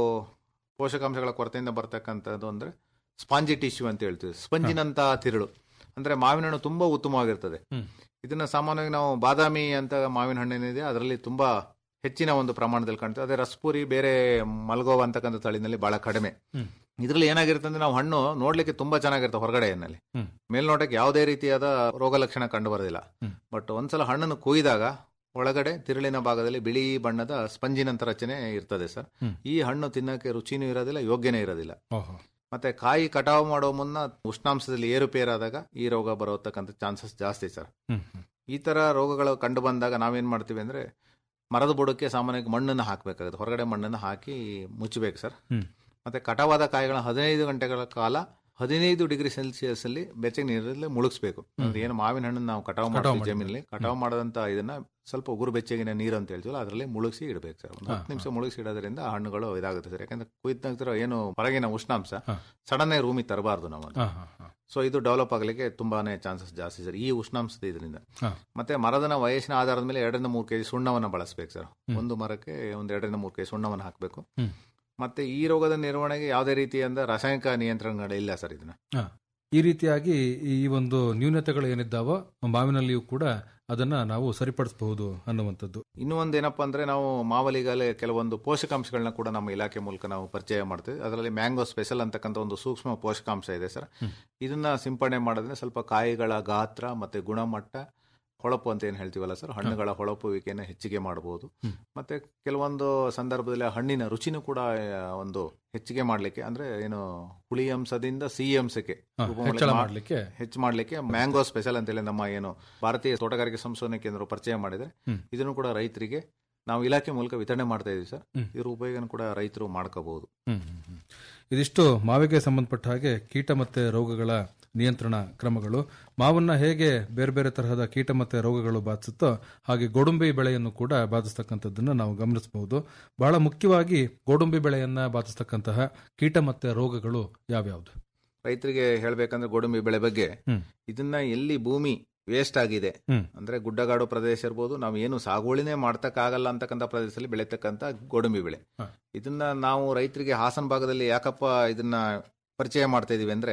ಪೋಷಕಾಂಶಗಳ ಕೊರತೆಯಿಂದ ಬರ್ತಕ್ಕಂಥದ್ದು ಅಂದ್ರೆ ಸ್ಪಾಂಜಿ ಟಿಶ್ಯೂ ಅಂತ ಹೇಳ್ತೀವಿ ಸ್ಪಂಜಿನಂತ ತಿರುಳು ಅಂದ್ರೆ ಮಾವಿನ ಹಣ್ಣು ತುಂಬಾ ಉತ್ತಮವಾಗಿರ್ತದೆ ಹ್ಮ್. ಇದನ್ನ ಸಾಮಾನ್ಯವಾಗಿ ನಾವು ಬಾದಾಮಿ ಅಂತ ಮಾವಿನ ಹಣ್ಣೇನಿದೆ ಅದರಲ್ಲಿ ತುಂಬಾ ಹೆಚ್ಚಿನ ಒಂದು ಪ್ರಮಾಣದಲ್ಲಿ ಕಾಣ್ತದೆ ಅದೇ ರಸ್ಪುರಿ ಬೇರೆ ಮಲ್ಗೋವ ಅಂತಕ್ಕಂಥ ತಳಿನಲ್ಲಿ ಬಹಳ ಕಡಿಮೆ ಹ್ಮ್. ಇದರಲ್ಲಿ ಏನಾಗಿರುತ್ತೆ ಅಂದ್ರೆ ನಾವು ಹಣ್ಣು ನೋಡ್ಲಿಕ್ಕೆ ತುಂಬಾ ಚೆನ್ನಾಗಿರುತ್ತೆ ಹೊರಗಡೆಯಲ್ಲಿ ಹ್ಮ್. ಮೇಲ್ನೋಟಕ್ಕೆ ಯಾವುದೇ ರೀತಿಯಾದ ರೋಗ ಲಕ್ಷಣ ಕಂಡು ಬರೋದಿಲ್ಲ ಹ್ಮ್. ಬಟ್ ಒಂದ್ಸಲ ಹಣ್ಣನ್ನು ಕೊಯ್ದಾಗ ಒಳಗಡೆ ತಿರುಳಿನ ಭಾಗದಲ್ಲಿ ಬಿಳಿ ಬಣ್ಣದ ಸ್ಪಂಜಿನಂತ ರಚನೆ ಇರ್ತದೆ ಸರ್ ಹ್ಮ್. ಈ ಹಣ್ಣು ತಿನ್ನಕ್ಕೆ ರುಚಿನೂ ಇರೋದಿಲ್ಲ ಯೋಗ್ಯನೇ ಇರೋದಿಲ್ಲ ಓಹೋ ಮತ್ತೆ ಕಾಯಿ ಕಟಾವು ಮಾಡೋ ಮುನ್ನ ಉಷ್ಣಾಂಶದಲ್ಲಿ ಏರುಪೇರಾದಾಗ ಈ ರೋಗ ಬರತಕ್ಕಂಥ ಚಾನ್ಸಸ್ ಜಾಸ್ತಿ ಸರ್ ಹ್ಮ್ ಹ್ಮ್. ಈ ತರ ರೋಗಗಳು ಕಂಡು ಬಂದಾಗ ನಾವೇನ್ ಮಾಡ್ತೀವಿ ಅಂದ್ರೆ ಮರದ ಬುಡಕ್ಕೆ ಸಾಮಾನ್ಯವಾಗಿ ಮಣ್ಣನ್ನು ಹಾಕಬೇಕಾಗುತ್ತೆ ಹೊರಗಡೆ ಮಣ್ಣನ್ನು ಹಾಕಿ ಮುಚ್ಚಬೇಕು ಸರ್ ಹ್ಮ್. ಮತ್ತೆ ಕಟಾವಾದ ಕಾಯಿಗಳನ್ನ ಹದಿನೈದು ಗಂಟೆಗಳ ಕಾಲ ಹದಿನೈದು ಡಿಗ್ರಿ ಸೆಲ್ಸಿಯಸ್ ಅಲ್ಲಿ ಬೆಚ್ಚಗೆ ನೀರಲ್ಲಿ ಮುಳುಗಿಸ್ಬೇಕು ಅಂದ್ರೆ ಏನು ಮಾವಿನ ಹಣ್ಣನ್ನು ನಾವು ಕಟಾವು ಕಟಾವು ಮಾಡ್ತೀವಿ ಮಾಡ್ತೀವಿ. ಜಮೀನಲ್ಲಿ ಕಟಾವು ಮಾಡದಂತ ಇದನ್ನ ಸ್ವಲ್ಪ ಉಗುರು ಬೆಚ್ಚಗಿನ ನೀರು ಅಂತ ಹೇಳ್ತೀವಲ್ಲ ಅದರಲ್ಲಿ ಮುಳುಗಿಸಿ ಇಡಬೇಕು ಸರ್ ಒಂದು ಹಾ, ಹತ್ತು ನಿಮಿಷ ಮುಳುಗಿಸಿ ಇಡೋದ್ರಿಂದ ಆ ಹಣ್ಣುಗಳು ಇದಾಗುತ್ತೆ ಸರ್ ಯಾಕಂದ್ರೆ ಕುಯ್ದ ನಂತರ ಏನು ಹೊರಗಿನ ಉಷ್ಣಾಂಶ ಹಾ. ಸಡನ್ ಆಗಿ ರೂಮಿಗೆ ತರಬಾರ್ದು ನಾವು ಹಾ ಹಾ ಹಾ ಸೊ ಇದು ಡೆವಲಪ್ ಆಗಲಿಕ್ಕೆ ತುಂಬಾನೇ ಚಾನ್ಸಸ್ ಜಾಸ್ತಿ ಸರ್ ಈ ಉಷ್ಣಾಂಶದ ಇದರಿಂದ ಹಾ. ಮತ್ತೆ ಮರದನ ವಯಸ್ಸಿನ ಆಧಾರದ ಮೇಲೆ ಎರಡರಿಂದ ಮೂರು ಕೆಜಿ ಸುಣ್ಣವನ್ನು ಬಳಸಬೇಕು ಸರ್ ಹ್ಮ್. ಒಂದು ಮರಕ್ಕೆ ಒಂದು ಎರಡರಿಂದ ಮೂರು ಕೆಜಿ ಸುಣ್ಣವನ್ನು ಹಾಕಬೇಕು ಹ್ಮ್. ಮತ್ತೆ ಈ ರೋಗದ ನಿರ್ವಹಣೆಗೆ ಯಾವುದೇ ರೀತಿಯಿಂದ ರಾಸಾಯನಿಕ ನಿಯಂತ್ರಣಗಳಿಲ್ಲ ಸರ್ ಇದನ್ನ ಈ ರೀತಿಯಾಗಿ ಈ ಒಂದು ನ್ಯೂನತೆಗಳು ಏನಿದ್ದಾವೋ ಮಾವಿನಲ್ಲಿಯೂ ಕೂಡ ಅದನ್ನ ನಾವು ಸರಿಪಡಿಸಬಹುದು ಅನ್ನುವಂಥದ್ದು ಇನ್ನೂ ಒಂದು ಏನಪ್ಪಾ ಅಂದ್ರೆ ನಾವು ಮಾವಲಿಗಾಲೆ ಕೆಲವೊಂದು ಪೋಷಕಾಂಶಗಳನ್ನ ಕೂಡ ನಮ್ಮ ಇಲಾಖೆ ಮೂಲಕ ನಾವು ಪರಿಚಯ ಮಾಡ್ತೀವಿ ಅದರಲ್ಲಿ ಮ್ಯಾಂಗೋ ಸ್ಪೆಷಲ್ ಅಂತಕ್ಕಂಥ ಒಂದು ಸೂಕ್ಷ್ಮ ಪೋಷಕಾಂಶ ಇದೆ ಸರ್ ಹ್ಮ್. ಇದನ್ನ ಸಿಂಪಡಣೆ ಮಾಡೋದ್ರಿಂದ ಸ್ವಲ್ಪ ಕಾಯಿಗಳ ಗಾತ್ರ ಮತ್ತೆ ಗುಣಮಟ್ಟ ಹೊಳಪು ಅಂತ ಏನು ಹೇಳ್ತೀವಲ್ಲ ಸರ್ ಹಣ್ಣುಗಳ ಹೊಳಪುವಿಕೆಯನ್ನು ಹೆಚ್ಚಿಗೆ ಮಾಡಬಹುದು ಹ್ಮ್. ಮತ್ತೆ ಕೆಲವೊಂದು ಸಂದರ್ಭದಲ್ಲಿ ಆ ಹಣ್ಣಿನ ರುಚಿನೂ ಕೂಡ ಆ, ಒಂದು ಹೆಚ್ಚಿಗೆ ಮಾಡಲಿಕ್ಕೆ ಅಂದ್ರೆ ಏನು ಹುಳಿ ಅಂಶದಿಂದ ಸಿಹಿ ಅಂಶಕ್ಕೆ ಹಾ, ರೂಪ ಹೆಚ್ಚಳ ಮಾ- ಮಾಡಲಿಕ್ಕೆ ಹೆಚ್ಚು ಮಾಡಲಿಕ್ಕೆ ಮ್ಯಾಂಗೋ ಸ್ಪೆಷಲ್ ಅಂತೇಳಿ ನಮ್ಮ ಏನು ಭಾರತೀಯ ತೋಟಗಾರಿಕೆ ಸಂಶೋಧನಾ ಕೇಂದ್ರ ಪರಿಚಯ ಮಾಡಿದ್ರೆ ಹ್ಮ್. ಇದನ್ನು ಕೂಡ ರೈತರಿಗೆ ನಾವು ಇಲಾಖೆ ಮೂಲಕ ವಿತರಣೆ ಮಾಡ್ತಾ ಇದೀವಿ ಸರ್ ಹ್ಮ್. ಇದ್ರ ಉಪಯೋಗನ ಕೂಡ ರೈತರು ಮಾಡ್ಕೋಬಹುದು ಹ್ಮ್, ಹ್ಮ್, ಹ್ಮ್. ಇದಿಷ್ಟು ಮಾವಿಗೆ ಸಂಬಂಧಪಟ್ಟ ಹಾಗೆ ಕೀಟ ಮತ್ತೆ ರೋಗಗಳ ನಿಯಂತ್ರಣ ಕ್ರಮಗಳು ಮಾವನ್ನ ಹೇಗೆ ಬೇರೆ ಬೇರೆ ತರಹದ ಕೀಟ ಮತ್ತೆ ರೋಗಗಳು ಬಾಧಿಸುತ್ತೋ ಹಾಗೆ ಗೋಡಂಬಿ ಬೆಳೆಯನ್ನು ಕೂಡ ಬಾಧಿಸ್ತಕ್ಕಂಥದ್ದನ್ನು ನಾವು ಗಮನಿಸಬಹುದು ಬಹಳ ಮುಖ್ಯವಾಗಿ ಗೋಡಂಬಿ ಬೆಳೆಯನ್ನ ಬಾಧಿಸ್ತಕ್ಕಂತಹ ಕೀಟ ಮತ್ತೆ ರೋಗಗಳು ಯಾವ್ಯಾವುದು ರೈತರಿಗೆ ಹೇಳ್ಬೇಕಂದ್ರೆ ಗೋಡಂಬಿ ಬೆಳೆ ಬಗ್ಗೆ ಹ್ಮ್. ಇದನ್ನ ಎಲ್ಲಿ ಭೂಮಿ ವೇಸ್ಟ್ ಆಗಿದೆ ಹ್ಮ್. ಅಂದ್ರೆ ಗುಡ್ಡಗಾಡು ಪ್ರದೇಶ ಇರ್ಬೋದು ನಾವು ಏನು ಸಾಗುವಳಿನೇ ಮಾಡ್ತಕ್ಕಾಗಲ್ಲ ಅಂತಕ್ಕಂಥ ಪ್ರದೇಶದಲ್ಲಿ ಬೆಳೀತಕ್ಕಂಥ ಗೋಡಂಬಿ ಬೆಳೆ ಹ. ಇದನ್ನ ನಾವು ರೈತರಿಗೆ ಹಾಸನ ಭಾಗದಲ್ಲಿ ಯಾಕಪ್ಪ ಇದನ್ನ ಪರಿಚಯ ಮಾಡ್ತಾ ಇದೀವಿ ಅಂದ್ರೆ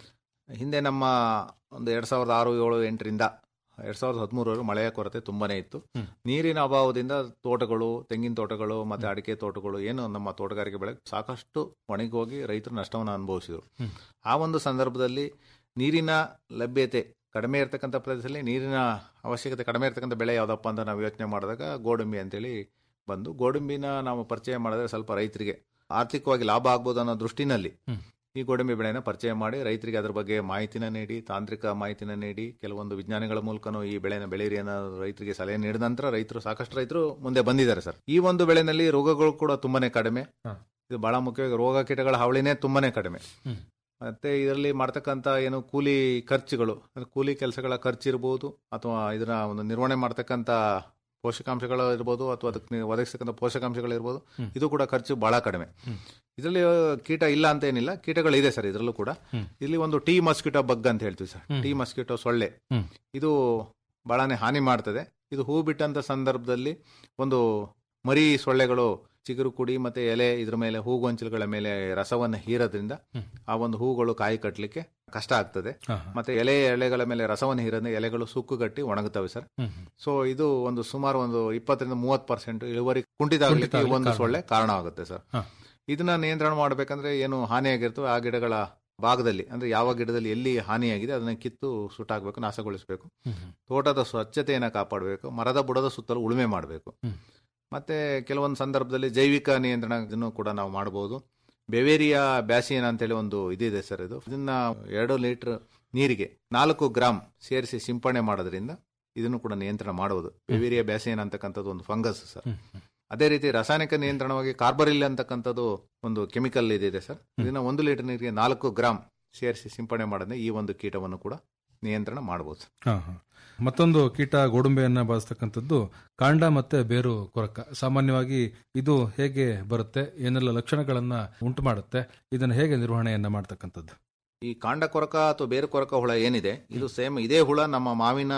ಹಿಂದೆ ನಮ್ಮ ಒಂದು ಎರಡ್ ಸಾವಿರದ ಆರು ಏಳು ಎಂಟರಿಂದ ಎರಡ್ ಸಾವಿರದ ಹದಿಮೂರವರೆಗೂ ಮಳೆಯ ಕೊರತೆ ತುಂಬಾನೇ ಇತ್ತು ನೀರಿನ ಅಭಾವದಿಂದ ತೋಟಗಳು ತೆಂಗಿನ ತೋಟಗಳು ಮತ್ತೆ ಅಡಿಕೆ ತೋಟಗಳು ಏನು ನಮ್ಮ ತೋಟಗಾರಿಕೆ ಬೆಳೆ ಸಾಕಷ್ಟು ಒಣಗಿ ಹೋಗಿ ರೈತರು ನಷ್ಟವನ್ನು ಅನುಭವಿಸಿದರು ಆ ಒಂದು ಸಂದರ್ಭದಲ್ಲಿ ನೀರಿನ ಲಭ್ಯತೆ ಕಡಿಮೆ ಇರತಕ್ಕಂಥ ಪ್ರದೇಶದಲ್ಲಿ ನೀರಿನ ಅವಶ್ಯಕತೆ ಕಡಿಮೆ ಇರತಕ್ಕಂಥ ಬೆಳೆ ಯಾವುದಪ್ಪ ಅಂತ ನಾವು ಯೋಚನೆ ಮಾಡಿದಾಗ ಗೋಡಂಬಿ ಅಂತೇಳಿ ಬಂದು ಗೋಡಂಬಿನ ನಾವು ಪರಿಚಯ ಮಾಡಿದ್ರೆ ಸ್ವಲ್ಪ ರೈತರಿಗೆ ಆರ್ಥಿಕವಾಗಿ ಲಾಭ ಆಗ್ಬೋದು ಅನ್ನೋ ದೃಷ್ಟಿನಲ್ಲಿ ಈ ಗೋಡಂಬಿ ಬೆಳೆನ ಪರಿಚಯ ಮಾಡಿ ರೈತರಿಗೆ ಅದ್ರ ಬಗ್ಗೆ ಮಾಹಿತಿನ ನೀಡಿ ತಾಂತ್ರಿಕ ಮಾಹಿತಿನ ನೀಡಿ ಕೆಲವೊಂದು ವಿಜ್ಞಾನಿಗಳ ಮೂಲಕನೂ ಈ ಬೆಳೆನ ಬೆಳೀರಿ ಅನ್ನೋ ರೈತರಿಗೆ ಸಲಹೆ ನೀಡಿದ ನಂತರ ರೈತರು ಸಾಕಷ್ಟು ರೈತರು ಮುಂದೆ ಬಂದಿದ್ದಾರೆ ಸರ್ ಈ ಒಂದು ಬೆಳೆನಲ್ಲಿ ರೋಗಗಳು ಕೂಡ ತುಂಬಾನೇ ಕಡಿಮೆ ಇದು ಬಹಳ ಮುಖ್ಯವಾಗಿ ರೋಗ ಕೀಟಗಳ ಹಾವಳಿನೇ ತುಂಬಾನೇ ಕಡಿಮೆ ಮತ್ತೆ ಇದರಲ್ಲಿ ಮಾಡ್ತಕ್ಕಂಥ ಏನು ಕೂಲಿ ಖರ್ಚುಗಳು ಅಂದ್ರೆ ಕೂಲಿ ಕೆಲಸಗಳ ಖರ್ಚು ಇರ್ಬೋದು ಅಥವಾ ಇದರ ಒಂದು ನಿರ್ವಹಣೆ ಮಾಡ್ತಕ್ಕಂಥ ಪೋಷಕಾಂಶಗಳು ಇರ್ಬೋದು ಅಥವಾ ಅದಕ್ಕೆ ನೀವು ಒದಗಿಸ್ತಕ್ಕಂಥ ಪೋಷಕಾಂಶಗಳು ಇರ್ಬೋದು ಇದು ಕೂಡ ಖರ್ಚು ಬಹಳ ಕಡಿಮೆ ಇದರಲ್ಲಿ ಕೀಟ ಇಲ್ಲ ಅಂತ ಏನಿಲ್ಲ ಕೀಟಗಳು ಇದೆ ಸರ್ ಇದರಲ್ಲೂ ಕೂಡ ಇಲ್ಲಿ ಒಂದು ಟೀ ಮಸ್ಕಿಟೋ ಬಗ್ ಅಂತ ಹೇಳ್ತೀವಿ ಸರ್ ಟೀ ಮಸ್ಕಿಟೋ ಸೊಳ್ಳೆ ಇದು ಬಹಳನೇ ಹಾನಿ ಮಾಡ್ತದೆ ಇದು ಹೂ ಬಿಟ್ಟಂತ ಸಂದರ್ಭದಲ್ಲಿ ಒಂದು ಮರಿ ಸೊಳ್ಳೆಗಳು ಚಿಗುರು ಕುಡಿ ಮತ್ತೆ ಎಲೆ ಇದ್ರ ಮೇಲೆ ಹೂಗೊಂಚಲುಗಳ ಮೇಲೆ ರಸವನ್ನು ಹೀರೋದ್ರಿಂದ ಆ ಒಂದು ಹೂಗಳು ಕಾಯಿ ಕಟ್ಟಲಿಕ್ಕೆ ಕಷ್ಟ ಆಗ್ತದೆ ಮತ್ತೆ ಎಲೆ ಎಲೆಗಳ ಮೇಲೆ ರಸವನ್ನು ಹೀರೋದ್ರಿಂದ ಎಲೆಗಳು ಸುಕ್ಕುಗಟ್ಟಿ ಒಣಗುತ್ತವೆ ಸರ್ ಸೊ ಇದು ಒಂದು ಸುಮಾರು ಒಂದು ಇಪ್ಪತ್ತರಿಂದ ಮೂವತ್ತು ಪರ್ಸೆಂಟ್ ಇಳುವರಿ ಕುಂಠಿತ ಆಗಲಿಕ್ಕೆ ಈ ಒಂದು ಸೊಳ್ಳೆ ಕಾರಣ ಆಗುತ್ತೆ ಸರ್ ಇದನ್ನ ನಿಯಂತ್ರಣ ಮಾಡಬೇಕಂದ್ರೆ ಏನು ಹಾನಿಯಾಗಿರ್ತವೆ ಆ ಗಿಡಗಳ ಭಾಗದಲ್ಲಿ ಅಂದ್ರೆ ಯಾವ ಗಿಡದಲ್ಲಿ ಎಲ್ಲಿ ಹಾನಿಯಾಗಿದೆ ಅದನ್ನ ಕಿತ್ತು ಸುಟ್ಟಾಗಬೇಕು ನಾಶಗೊಳಿಸಬೇಕು ತೋಟದ ಸ್ವಚ್ಛತೆಯನ್ನ ಕಾಪಾಡಬೇಕು ಮರದ ಬುಡದ ಸುತ್ತಲೂ ಉಳುಮೆ ಮಾಡಬೇಕು ಮತ್ತೆ ಕೆಲವೊಂದು ಸಂದರ್ಭದಲ್ಲಿ ಜೈವಿಕ ನಿಯಂತ್ರಣ ಕೂಡ ನಾವು ಮಾಡಬಹುದು ಬೆವೇರಿಯಾ ಬ್ಯಾಸಿಯನ್ ಅಂತೇಳಿ ಒಂದು ಇದಿದೆ ಸರ್ ಇದು ಇದನ್ನ ಎರಡು ಲೀಟರ್ ನೀರಿಗೆ ನಾಲ್ಕು ಗ್ರಾಮ್ ಸೇರಿಸಿ ಸಿಂಪಡಣೆ ಮಾಡೋದ್ರಿಂದ ಇದನ್ನು ಕೂಡ ನಿಯಂತ್ರಣ ಮಾಡಬಹುದು ಬೆವೇರಿಯಾ ಬ್ಯಾಸಿಯನ್ ಅಂತಕ್ಕಂಥದ್ದು ಒಂದು ಫಂಗಸ್ ಸರ್ ಅದೇ ರೀತಿ ರಾಸಾಯನಿಕ ನಿಯಂತ್ರಣವಾಗಿ ಕಾರ್ಬರಿಲ್ ಅಂತಕ್ಕಂಥದ್ದು ಒಂದು ಕೆಮಿಕಲ್ ಇದಿದೆ ಸರ್ ಇದನ್ನ ಒಂದು ಲೀಟರ್ ನೀರಿಗೆ ನಾಲ್ಕು ಗ್ರಾಮ್ ಸೇರಿಸಿ ಸಿಂಪಡಣೆ ಮಾಡೋದ್ರೆ ಈ ಒಂದು ಕೀಟವನ್ನು ಕೂಡ ನಿಯಂತ್ರಣ ಮಾಡಬಹುದು ಹಾ, ಹಾ. ಮತ್ತೊಂದು ಕೀಟ ಗೋಡುಂಬೆಯನ್ನ ಬಾಧಿಸ್ತಕ್ಕಂಥದ್ದು ಕಾಂಡ ಮತ್ತೆ ಬೇರು ಕೊರಕ ಸಾಮಾನ್ಯವಾಗಿ ಇದು ಹೇಗೆ ಬರುತ್ತೆ ಏನೆಲ್ಲ ಲಕ್ಷಣಗಳನ್ನ ಉಂಟು ಮಾಡುತ್ತೆ ಇದನ್ನ ಹೇಗೆ ನಿರ್ವಹಣೆಯನ್ನ ಮಾಡ್ತಕ್ಕಂಥದ್ದು ಈ ಕಾಂಡ ಕೊರಕ ಅಥವಾ ಬೇರು ಕೊರಕ ಹುಳ ಏನಿದೆ ಇದು ಸೇಮ್ ಇದೇ ಹುಳ ನಮ್ಮ ಮಾವಿನ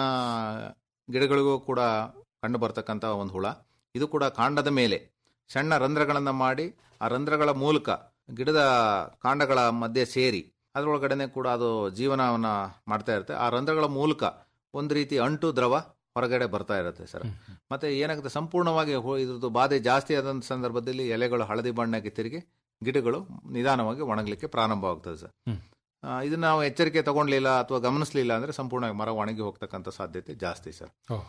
ಗಿಡಗಳಿಗೂ ಕೂಡ ಕಂಡು ಬರ್ತಕ್ಕಂಥ ಒಂದು ಹುಳ ಇದು ಕೂಡ ಕಾಂಡದ ಮೇಲೆ ಸಣ್ಣ ರಂಧ್ರಗಳನ್ನ ಮಾಡಿ ಆ ರಂಧ್ರಗಳ ಮೂಲಕ ಗಿಡದ ಕಾಂಡಗಳ ಮಧ್ಯೆ ಸೇರಿ ಅದರೊಳಗಡೆನೆ ಕೂಡ ಅದು ಜೀವನವನ್ನ ಮಾಡ್ತಾ ಇರುತ್ತೆ ಆ ರಂಧ್ರಗಳ ಮೂಲಕ ಒಂದು ರೀತಿ ಅಂಟು ದ್ರವ ಹೊರಗಡೆ ಬರ್ತಾ ಇರುತ್ತೆ ಸರ್ ಮತ್ತೆ ಏನಾಗುತ್ತೆ ಸಂಪೂರ್ಣವಾಗಿ ಹು- ಇದ್ರದ್ದು ಬಾಧೆ ಜಾಸ್ತಿ ಆದಂತ ಸಂದರ್ಭದಲ್ಲಿ ಎಲೆಗಳು ಹಳದಿ ಬಣ್ಣಕ್ಕೆ ತಿರುಗಿ ಗಿಡಗಳು ನಿಧಾನವಾಗಿ ಒಣಗಲಿಕ್ಕೆ ಪ್ರಾರಂಭವಾಗ್ತದೆ ಸರ್ ಆ, ಇದನ್ನ ನಾವು ಎಚ್ಚರಿಕೆ ತಗೊಂಡ್ಲಿಲ್ಲ ಅಥವಾ ಗಮನಿಸಲಿಲ್ಲ ಅಂದ್ರೆ ಸಂಪೂರ್ಣವಾಗಿ ಮರ ಒಣಗಿ ಹೋಗ್ತಕ್ಕಂಥ ಸಾಧ್ಯತೆ ಜಾಸ್ತಿ ಸರ್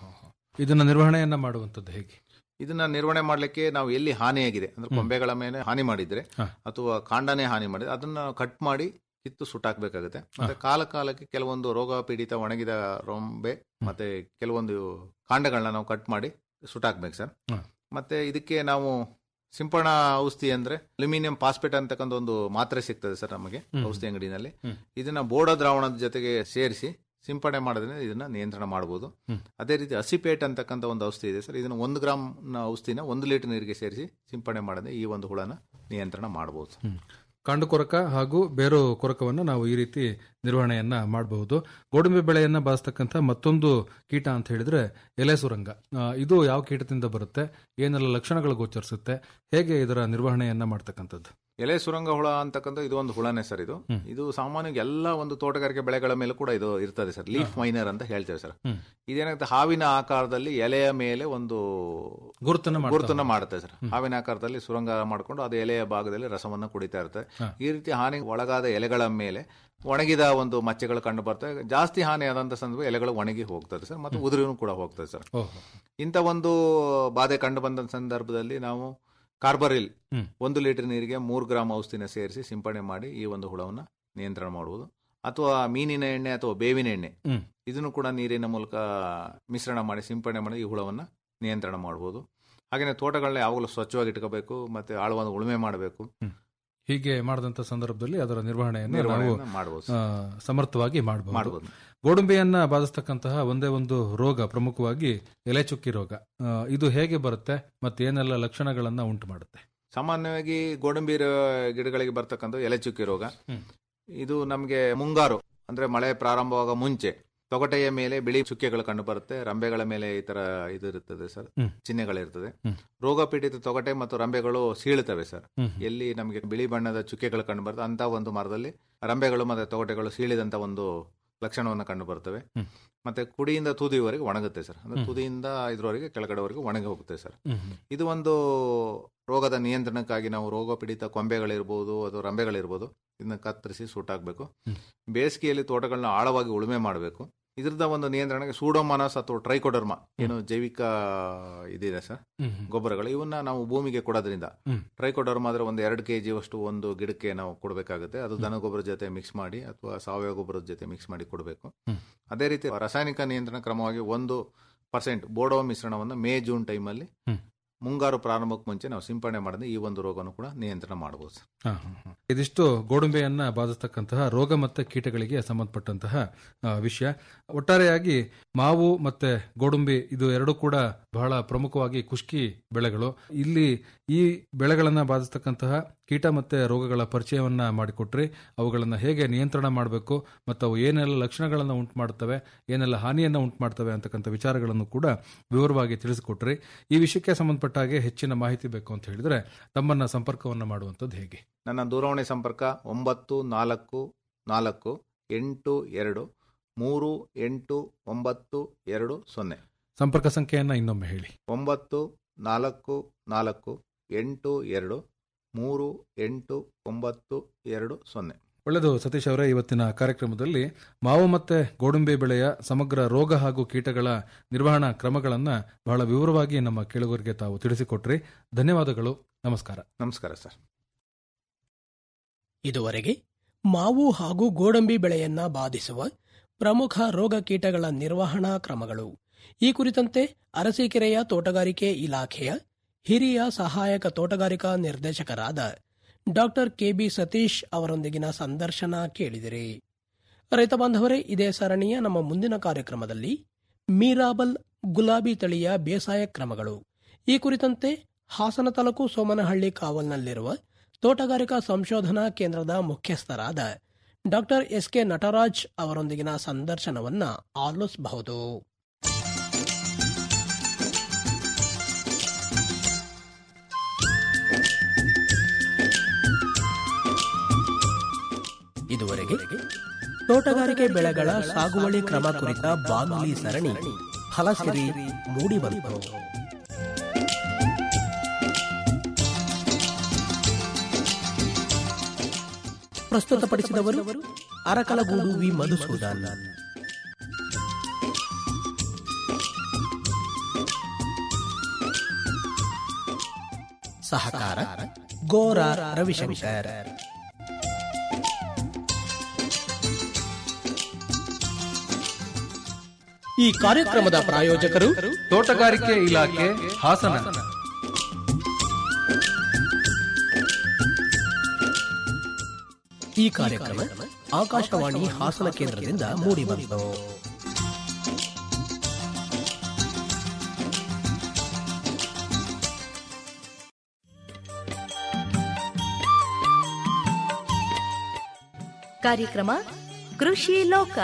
ಇದನ್ನ ನಿರ್ವಹಣೆಯನ್ನ ಮಾಡುವಂಥದ್ದು ಹೇಗೆ ಇದನ್ನ ನಿರ್ವಹಣೆ ಮಾಡ್ಲಿಕ್ಕೆ ನಾವು ಎಲ್ಲಿ ಹಾನಿಯಾಗಿದೆ ಅಂದ್ರೆ ಕೊಂಬೆಗಳ ಮೇಲೆ ಹಾನಿ ಮಾಡಿದ್ರೆ ಅಥವಾ ಕಾಂಡನೇ ಹಾನಿ ಮಾಡಿದ್ರೆ ಅದನ್ನ ಕಟ್ ಮಾಡಿ ಕಿತ್ತು ಸುಟ್ಟಾಕ್ಬೇಕಾಗುತ್ತೆ ಮತ್ತೆ ಕಾಲ ಕಾಲಕ್ಕೆ ಕೆಲವೊಂದು ರೋಗ ಪೀಡಿತ ಒಣಗಿದ ರೊಂಬೆ ಮತ್ತೆ ಕೆಲವೊಂದು ಕಾಂಡಗಳನ್ನ ನಾವು ಕಟ್ ಮಾಡಿ ಸುಟ್ಟಾಕ್ಬೇಕು ಸರ್ ಮತ್ತೆ ಇದಕ್ಕೆ ನಾವು ಸಿಂಪಡಣಾ ಔಷಧಿ ಅಂದ್ರೆ ಅಲ್ಯೂಮಿನಿಯಂ ಫಾಸ್ಫೇಟ್ ಅಂತಕ್ಕಂಥ ಒಂದು ಮಾತ್ರೆ ಸಿಗ್ತದೆ ಸರ್ ನಮಗೆ ಹ್ಮ್. ಔಷಧಿ ಅಂಗಡಿನಲ್ಲಿ ಹ್ಮ್. ಇದನ್ನ ಬೋಡ ದ್ರಾವಣದ ಜೊತೆಗೆ ಸೇರಿಸಿ ಸಿಂಪಡಣೆ ಮಾಡೋದ್ರಿಂದ ಇದನ್ನ ನಿಯಂತ್ರಣ ಮಾಡಬಹುದು ಹ್ಮ್. ಅದೇ ರೀತಿ ಹಸಿಪೇಟ್ ಅಂತಕ್ಕಂಥ ಒಂದು ಔಷಧಿ ಇದೆ ಸರ್ ಇದನ್ನ ಒಂದು ಗ್ರಾಮ್ ಔಷಧಿನ ಒಂದು ಲೀಟರ್ ನೀರಿಗೆ ಸೇರಿಸಿ ಸಿಂಪಡಣೆ ಮಾಡಿದ್ರೆ ಈ ಒಂದು ಹುಳನ ನಿಯಂತ್ರಣ ಮಾಡಬಹುದು ಹ್ಮ್. ಕಾಂಡು ಕೊರಕ ಹಾಗೂ ಬೇರು ಕೊರಕವನ್ನು ನಾವು ಈ ರೀತಿ ನಿರ್ವಹಣೆಯನ್ನ ಮಾಡಬಹುದು ಗೋಡಂಬಿ ಬೆಳೆಯನ್ನ ಬಾಧಿಸ್ತಕ್ಕಂಥ ಮತ್ತೊಂದು ಕೀಟ ಅಂತ ಹೇಳಿದ್ರೆ ಎಲೆ ಸುರಂಗ ಆ, ಇದು ಯಾವ ಕೀಟದಿಂದ ಬರುತ್ತೆ ಏನೆಲ್ಲ ಲಕ್ಷಣಗಳು ಗೋಚರಿಸುತ್ತೆ ಹೇಗೆ ಇದರ ನಿರ್ವಹಣೆಯನ್ನ ಮಾಡ್ತಕ್ಕಂಥದ್ದು ಎಲೆ ಸುರಂಗ ಹುಳ ಅಂತಕ್ಕಂಥ ಇದು ಒಂದು ಹುಳನೇ ಸರ್ ಇದು ಹ್ಮ್. ಇದು ಸಾಮಾನ್ಯವಾಗಿ ಎಲ್ಲ ಒಂದು ತೋಟಗಾರಿಕೆ ಬೆಳೆಗಳ ಮೇಲೂ ಕೂಡ ಇದು ಇರ್ತದೆ ಸರ್ ಲೀಫ್ ಮೈನರ್ ಅಂತ ಹೇಳ್ತೇವೆ ಸರ್ ಹ್ಮ್. ಇದೇನಾಗುತ್ತೆ ಹಾವಿನ ಆಕಾರದಲ್ಲಿ ಎಲೆಯ ಮೇಲೆ ಒಂದು ಗುರುತನ್ನ ಮಾಡ್ತಾ ಗುರುತನ್ನ ಹೋಗುತ್ತೆ. ಮಾಡುತ್ತೆ ಸರ್ ಹಾವಿನ ಆಕಾರದಲ್ಲಿ ಸುರಂಗ ಮಾಡಿಕೊಂಡು ಅದು ಎಲೆಯ ಭಾಗದಲ್ಲಿ ರಸವನ್ನ ಕುಡಿತಾ ಇರ್ತದೆ ಹಾ. ಈ ರೀತಿ ಹಾನಿ ಒಳಗಾದ ಎಲೆಗಳ ಮೇಲೆ ಒಣಗಿದ ಒಂದು ಮಚ್ಚೆಗಳು ಕಂಡು ಬರ್ತವೆ ಜಾಸ್ತಿ ಹಾನಿ ಆದಂತ ಸಂದರ್ಭ ಎಲೆಗಳು ಒಣಗಿ ಹೋಗ್ತದೆ ಸರ್ ಮತ್ತು ಉದುರಿನೂ ಕೂಡ ಹೋಗ್ತದೆ ಸರ್ ಓಹೋ. ಇಂಥ ಒಂದು ಬಾಧೆ ಕಂಡು ಬಂದ ಸಂದರ್ಭದಲ್ಲಿ ನಾವು ಕಾರ್ಬರಿಲ್ ಹ್ಮ್. ಒಂದು ಲೀಟರ್ ನೀರಿಗೆ ಮೂರು ಗ್ರಾಮ್ ಔಷಧಿನ ಸೇರಿಸಿ ಸಿಂಪಡಣೆ ಮಾಡಿ ಈ ಒಂದು ಹುಳವನ್ನ ನಿಯಂತ್ರಣ ಮಾಡುವುದು ಅಥವಾ ಮೀನಿನ ಎಣ್ಣೆ ಅಥವಾ ಬೇವಿನ ಎಣ್ಣೆ ಹ್ಮ್. ಇದನ್ನು ಕೂಡ ನೀರಿನ ಮೂಲಕ ಮಿಶ್ರಣ ಮಾಡಿ ಸಿಂಪಡಣೆ ಮಾಡಿ ಈ ಹುಳವನ್ನ ನಿಯಂತ್ರಣ ಮಾಡಬಹುದು ಹಾಗೆಯೇ ತೋಟಗಳನ್ನ ಯಾವಾಗಲೂ ಸ್ವಚ್ಛವಾಗಿ ಇಟ್ಕೋಬೇಕು ಮತ್ತೆ ಆಳವಾದ ಉಳುಮೆ ಮಾಡಬೇಕು ಹೀಗೆ ಮಾಡಿದಂತ ಸಂದರ್ಭದಲ್ಲಿ ಅದರ ನಿರ್ವಹಣೆಯನ್ನು ನಾವು ನಿರ್ವಹಣೆಯನ್ನ ಮಾಡಬಹುದು ಆ, ಸಮರ್ಥವಾಗಿ ಮಾಡಬಹುದು ಮಾಡಬಹುದು ಗೋಡಂಬಿಯನ್ನ ಬಾಧಿಸ್ತಕ್ಕಂತಹ ಒಂದೇ ಒಂದು ರೋಗ ಪ್ರಮುಖವಾಗಿ ಎಲೆ ಚುಕ್ಕಿ ರೋಗ ಆ, ಇದು ಹೇಗೆ ಬರುತ್ತೆ ಮತ್ತೆ ಏನೆಲ್ಲ ಲಕ್ಷಣಗಳನ್ನ ಉಂಟು ಮಾಡುತ್ತೆ ಸಾಮಾನ್ಯವಾಗಿ ಗೋಡಂಬಿ ರ- ಗಿಡಗಳಿಗೆ ಬರ್ತಕ್ಕಂಥ ಎಲೆ ಚುಕ್ಕಿ ರೋಗ ಹ್ಮ್. ಇದು ನಮಗೆ ಮುಂಗಾರು ಅಂದ್ರೆ ಮಳೆ ಪ್ರಾರಂಭವಾಗ ಮುಂಚೆ ತೊಗಟೆಯ ಮೇಲೆ ಬಿಳಿ ಚುಕ್ಕೆಗಳು ಕಂಡು ಬರುತ್ತೆ ರಂಬೆಗಳ ಮೇಲೆ ಈ ತರ ಇದು ಇರುತ್ತದೆ ಸರ್ ಹ್ಮ್. ಚಿಹ್ನೆಗಳಿರ್ತದೆ ಹ್ಮ್. ರೋಗ ಪೀಡಿತ ತೊಗಟೆ ಮತ್ತು ರಂಬೆಗಳು ಸೀಳುತ್ತವೆ ಸರ್ ಹ್ಮ್. ಎಲ್ಲಿ ನಮಗೆ ಬಿಳಿ ಬಣ್ಣದ ಚುಕ್ಕೆಗಳು ಕಂಡು ಬರುತ್ತೆ ಅಂತ ಒಂದು ಮರದಲ್ಲಿ ರಂಬೆಗಳು ಮತ್ತೆ ತೊಗಟೆಗಳು ಸೀಳಿದಂತ ಒಂದು ಲಕ್ಷಣವನ್ನು ಕಂಡು ಬರ್ತವೆ ಹ್ಮ್. ಮತ್ತೆ ಕುಡಿಯಿಂದ ತುದಿಯವರೆಗೆ ಒಣಗುತ್ತೆ ಸರ್ ಅಂದ್ರೆ ಹ್ಮ್. ತುದಿಯಿಂದ ಇದ್ರವರೆಗೆ ಕೆಳಗಡೆವರೆಗೆ ಒಣಗಿ ಹೋಗುತ್ತೆ ಸರ್ ಹ್ಮ್, ಹ್ಮ್. ಇದು ಒಂದು ರೋಗದ ನಿಯಂತ್ರಣಕ್ಕಾಗಿ ನಾವು ರೋಗ ಪೀಡಿತ ಕೊಂಬೆಗಳಿರ್ಬೋದು ಅಥವಾ ರಂಬೆಗಳಿರ್ಬೋದು ಇದನ್ನ ಕತ್ತರಿಸಿ ಸೂಟಾಗಬೇಕು ಹ್ಮ್. ಬೇಸಿಗೆಯಲ್ಲಿ ತೋಟಗಳನ್ನ ಆಳವಾಗಿ ಉಳುಮೆ ಮಾಡಬೇಕು ಇದ್ರದ ಒಂದು ನಿಯಂತ್ರಣಕ್ಕೆ ಸೂಡೋಮಾನಸ್ ಅಥವಾ ಟ್ರೈಕೋಡರ್ಮ ಏನು ಜೈವಿಕ ಇದಿದೆ ಸರ್ ಹ್ಮ್, ಹ್ಮ್. ಗೊಬ್ಬರಗಳು ಇವನ್ನ ನಾವು ಭೂಮಿಗೆ ಕೊಡೋದ್ರಿಂದ ಹ್ಮ್. ಟ್ರೈಕೋಡರ್ಮ ಆದ್ರೆ ಒಂದು ಎರಡು ಕೆ ಅಷ್ಟು ಒಂದು ಗಿಡಕ್ಕೆ ನಾವು ಕೊಡಬೇಕಾಗುತ್ತೆ ಅದು ದನ ಗೊಬ್ಬರದ ಜೊತೆ ಮಿಕ್ಸ್ ಮಾಡಿ ಅಥವಾ ಸಾವಯವ ಗೊಬ್ಬರದ ಜೊತೆ ಮಿಕ್ಸ್ ಮಾಡಿ ಕೊಡಬೇಕು ಹ್ಮ್. ಅದೇ ರೀತಿ ರಾಸಾಯನಿಕ ನಿಯಂತ್ರಣ ಕ್ರಮವಾಗಿ ಒಂದು ಪರ್ಸೆಂಟ್ ಬೋಡೋ ಮಿಶ್ರಣವನ್ನು ಮೇ ಜೂನ್ ಟೈಮಲ್ಲಿ ಹ್ಮ್. ಮುಂಗಾರು ಪ್ರಾರಂಭಕ್ಕೆ ಮುಂಚೆ ನಾವು ಸಿಂಪಡಣೆ ಮಾಡಿದ್ರೆ ಈ ಒಂದು ರೋಗನು ಕೂಡ ನಿಯಂತ್ರಣ ಮಾಡಬಹುದು ಸರ್ ಹಾ, ಹಾ, ಹಾ. ಇದಿಷ್ಟು ಗೋಡಂಬೆಯನ್ನ ಬಾಧಿಸ್ತಕ್ಕಂತಹ ರೋಗ ಮತ್ತೆ ಕೀಟಗಳಿಗೆ ಸಂಬಂಧಪಟ್ಟಂತಹ ಆ, ವಿಷಯ ಒಟ್ಟಾರೆಯಾಗಿ ಮಾವು ಮತ್ತೆ ಗೋಡಂಬಿ ಇದು ಎರಡೂ ಕೂಡ ಬಹಳ ಪ್ರಮುಖವಾಗಿ ಕುಷ್ಕಿ ಬೆಳೆಗಳು ಇಲ್ಲಿ ಈ ಬೆಳೆಗಳನ್ನ ಬಾಧಿಸ್ತಕ್ಕಂತಹ ಕೀಟ ಮತ್ತೆ ರೋಗಗಳ ಪರಿಚಯವನ್ನ ಮಾಡಿಕೊಟ್ರಿ ಅವುಗಳನ್ನ ಹೇಗೆ ನಿಯಂತ್ರಣ ಮಾಡಬೇಕು ಮತ್ತು ಅವು ಏನೆಲ್ಲ ಲಕ್ಷಣಗಳನ್ನ ಉಂಟು ಮಾಡ್ತವೆ ಏನೆಲ್ಲ ಹಾನಿಯನ್ನ ಉಂಟು ಮಾಡ್ತವೆ ಅಂತಕ್ಕಂಥ ವಿಚಾರಗಳನ್ನು ಕೂಡ ವಿವರವಾಗಿ ತಿಳಿಸಿಕೊಟ್ರಿ ಈ ವಿಷಯಕ್ಕೆ ಸಂಬಂಧಪಟ್ಟ ಹಾಗೆ ಹೆಚ್ಚಿನ ಮಾಹಿತಿ ಬೇಕು ಅಂತ ಹೇಳಿದ್ರೆ ತಮ್ಮನ್ನ ಸಂಪರ್ಕವನ್ನ ಮಾಡುವಂಥದ್ದು ಹೇಗೆ ನನ್ನ ದೂರವಾಣಿ ಸಂಪರ್ಕ ಒಂಬತ್ತು ನಾಲ್ಕು ನಾಲ್ಕು ಎಂಟು ಎರಡು ಮೂರು ಎಂಟು ಒಂಬತ್ತು ಎರಡು ಸೊನ್ನೆ ಸಂಪರ್ಕ ಸಂಖ್ಯೆಯನ್ನ ಇನ್ನೊಮ್ಮೆ ಹೇಳಿ ಒಂಬತ್ತು ನಾಲ್ಕು ನಾಲ್ಕು ಎಂಟು ಎರಡು ಮೂರು ಎಂಟು ಒಂಬತ್ತು ಎರಡು ಸೊನ್ನೆ ಒಳ್ಳೆಯದು ಸತೀಶ್ ಅವರೇ ಇವತ್ತಿನ ಕಾರ್ಯಕ್ರಮದಲ್ಲಿ ಮಾವು ಮತ್ತೆ ಗೋಡಂಬಿ ಬೆಳೆಯ ಸಮಗ್ರ ರೋಗ ಹಾಗೂ ಕೀಟಗಳ ನಿರ್ವಹಣಾ ಕ್ರಮಗಳನ್ನ ಬಹಳ ವಿವರವಾಗಿ ನಮ್ಮ ಕೇಳುಗರಿಗೆ ತಾವು ತಿಳಿಸಿಕೊಟ್ರಿ ಧನ್ಯವಾದಗಳು ನಮಸ್ಕಾರ ನಮಸ್ಕಾರ ಸರ್ ಇದುವರೆಗೆ ಮಾವು ಹಾಗೂ ಗೋಡಂಬಿ ಬೆಳೆಯನ್ನ ಬಾಧಿಸುವ ಪ್ರಮುಖ ರೋಗ ಕೀಟಗಳ ನಿರ್ವಹಣಾ ಕ್ರಮಗಳು ಈ ಕುರಿತಂತೆ ಅರಸೀಕೆರೆಯ ತೋಟಗಾರಿಕೆ ಇಲಾಖೆಯ ಹಿರಿಯ ಸಹಾಯಕ ತೋಟಗಾರಿಕಾ ನಿರ್ದೇಶಕರಾದ ಡಾಕ್ಟರ್ ಕೆಬಿ ಸತೀಶ್ ಅವರೊಂದಿಗಿನ ಸಂದರ್ಶನ ಕೇಳಿದಿರಿ ರೈತ ಬಾಂಧವರೇ ಇದೇ ಸರಣಿಯ ನಮ್ಮ ಮುಂದಿನ ಕಾರ್ಯಕ್ರಮದಲ್ಲಿ ಮೀರಾಬಲ್ ಗುಲಾಬಿ ತಳಿಯ ಬೇಸಾಯ ಕ್ರಮಗಳು ಈ ಕುರಿತಂತೆ ಹಾಸನ ತಾಲೂಕು ಸೋಮನಹಳ್ಳಿ ಕಾವಲ್ನಲ್ಲಿರುವ ತೋಟಗಾರಿಕಾ ಸಂಶೋಧನಾ ಕೇಂದ್ರದ ಮುಖ್ಯಸ್ಥರಾದ ಡಾಕ್ಟರ್ ಎಸ್ ಕೆ ನಟರಾಜ್ ಅವರೊಂದಿಗಿನ ಸಂದರ್ಶನವನ್ನ ಆಲಿಸಬಹುದು ಇದುವರೆಗೆ ತೋಟಗಾರಿಕೆ ಬೆಳೆಗಳ ಸಾಗುವಳಿ ಕ್ರಮ ಕುರಿತ ಬಾನುಲಿ ಸರಣಿ ಫಲಸಿರಿ ಮೂಡಿಬಂತು ಪ್ರಸ್ತುತಪಡಿಸಿದವರು ಅರಕಲಗೂಡು ವಿ ಮಧುಸೂದನ್ ಸಹಕಾರ ಗೋರ ರವಿಶಂಕರ್ ಈ ಕಾರ್ಯಕ್ರಮದ ಪ್ರಾಯೋಜಕರು ತೋಟಗಾರಿಕೆ ಇಲಾಖೆ ಹಾಸನ ಈ ಕಾರ್ಯಕ್ರಮ ಆಕಾಶವಾಣಿ ಹಾಸನ ಕೇಂದ್ರದಿಂದ ಮೂಡಿಬಂತು ಕಾರ್ಯಕ್ರಮ ಕೃಷಿ ಲೋಕ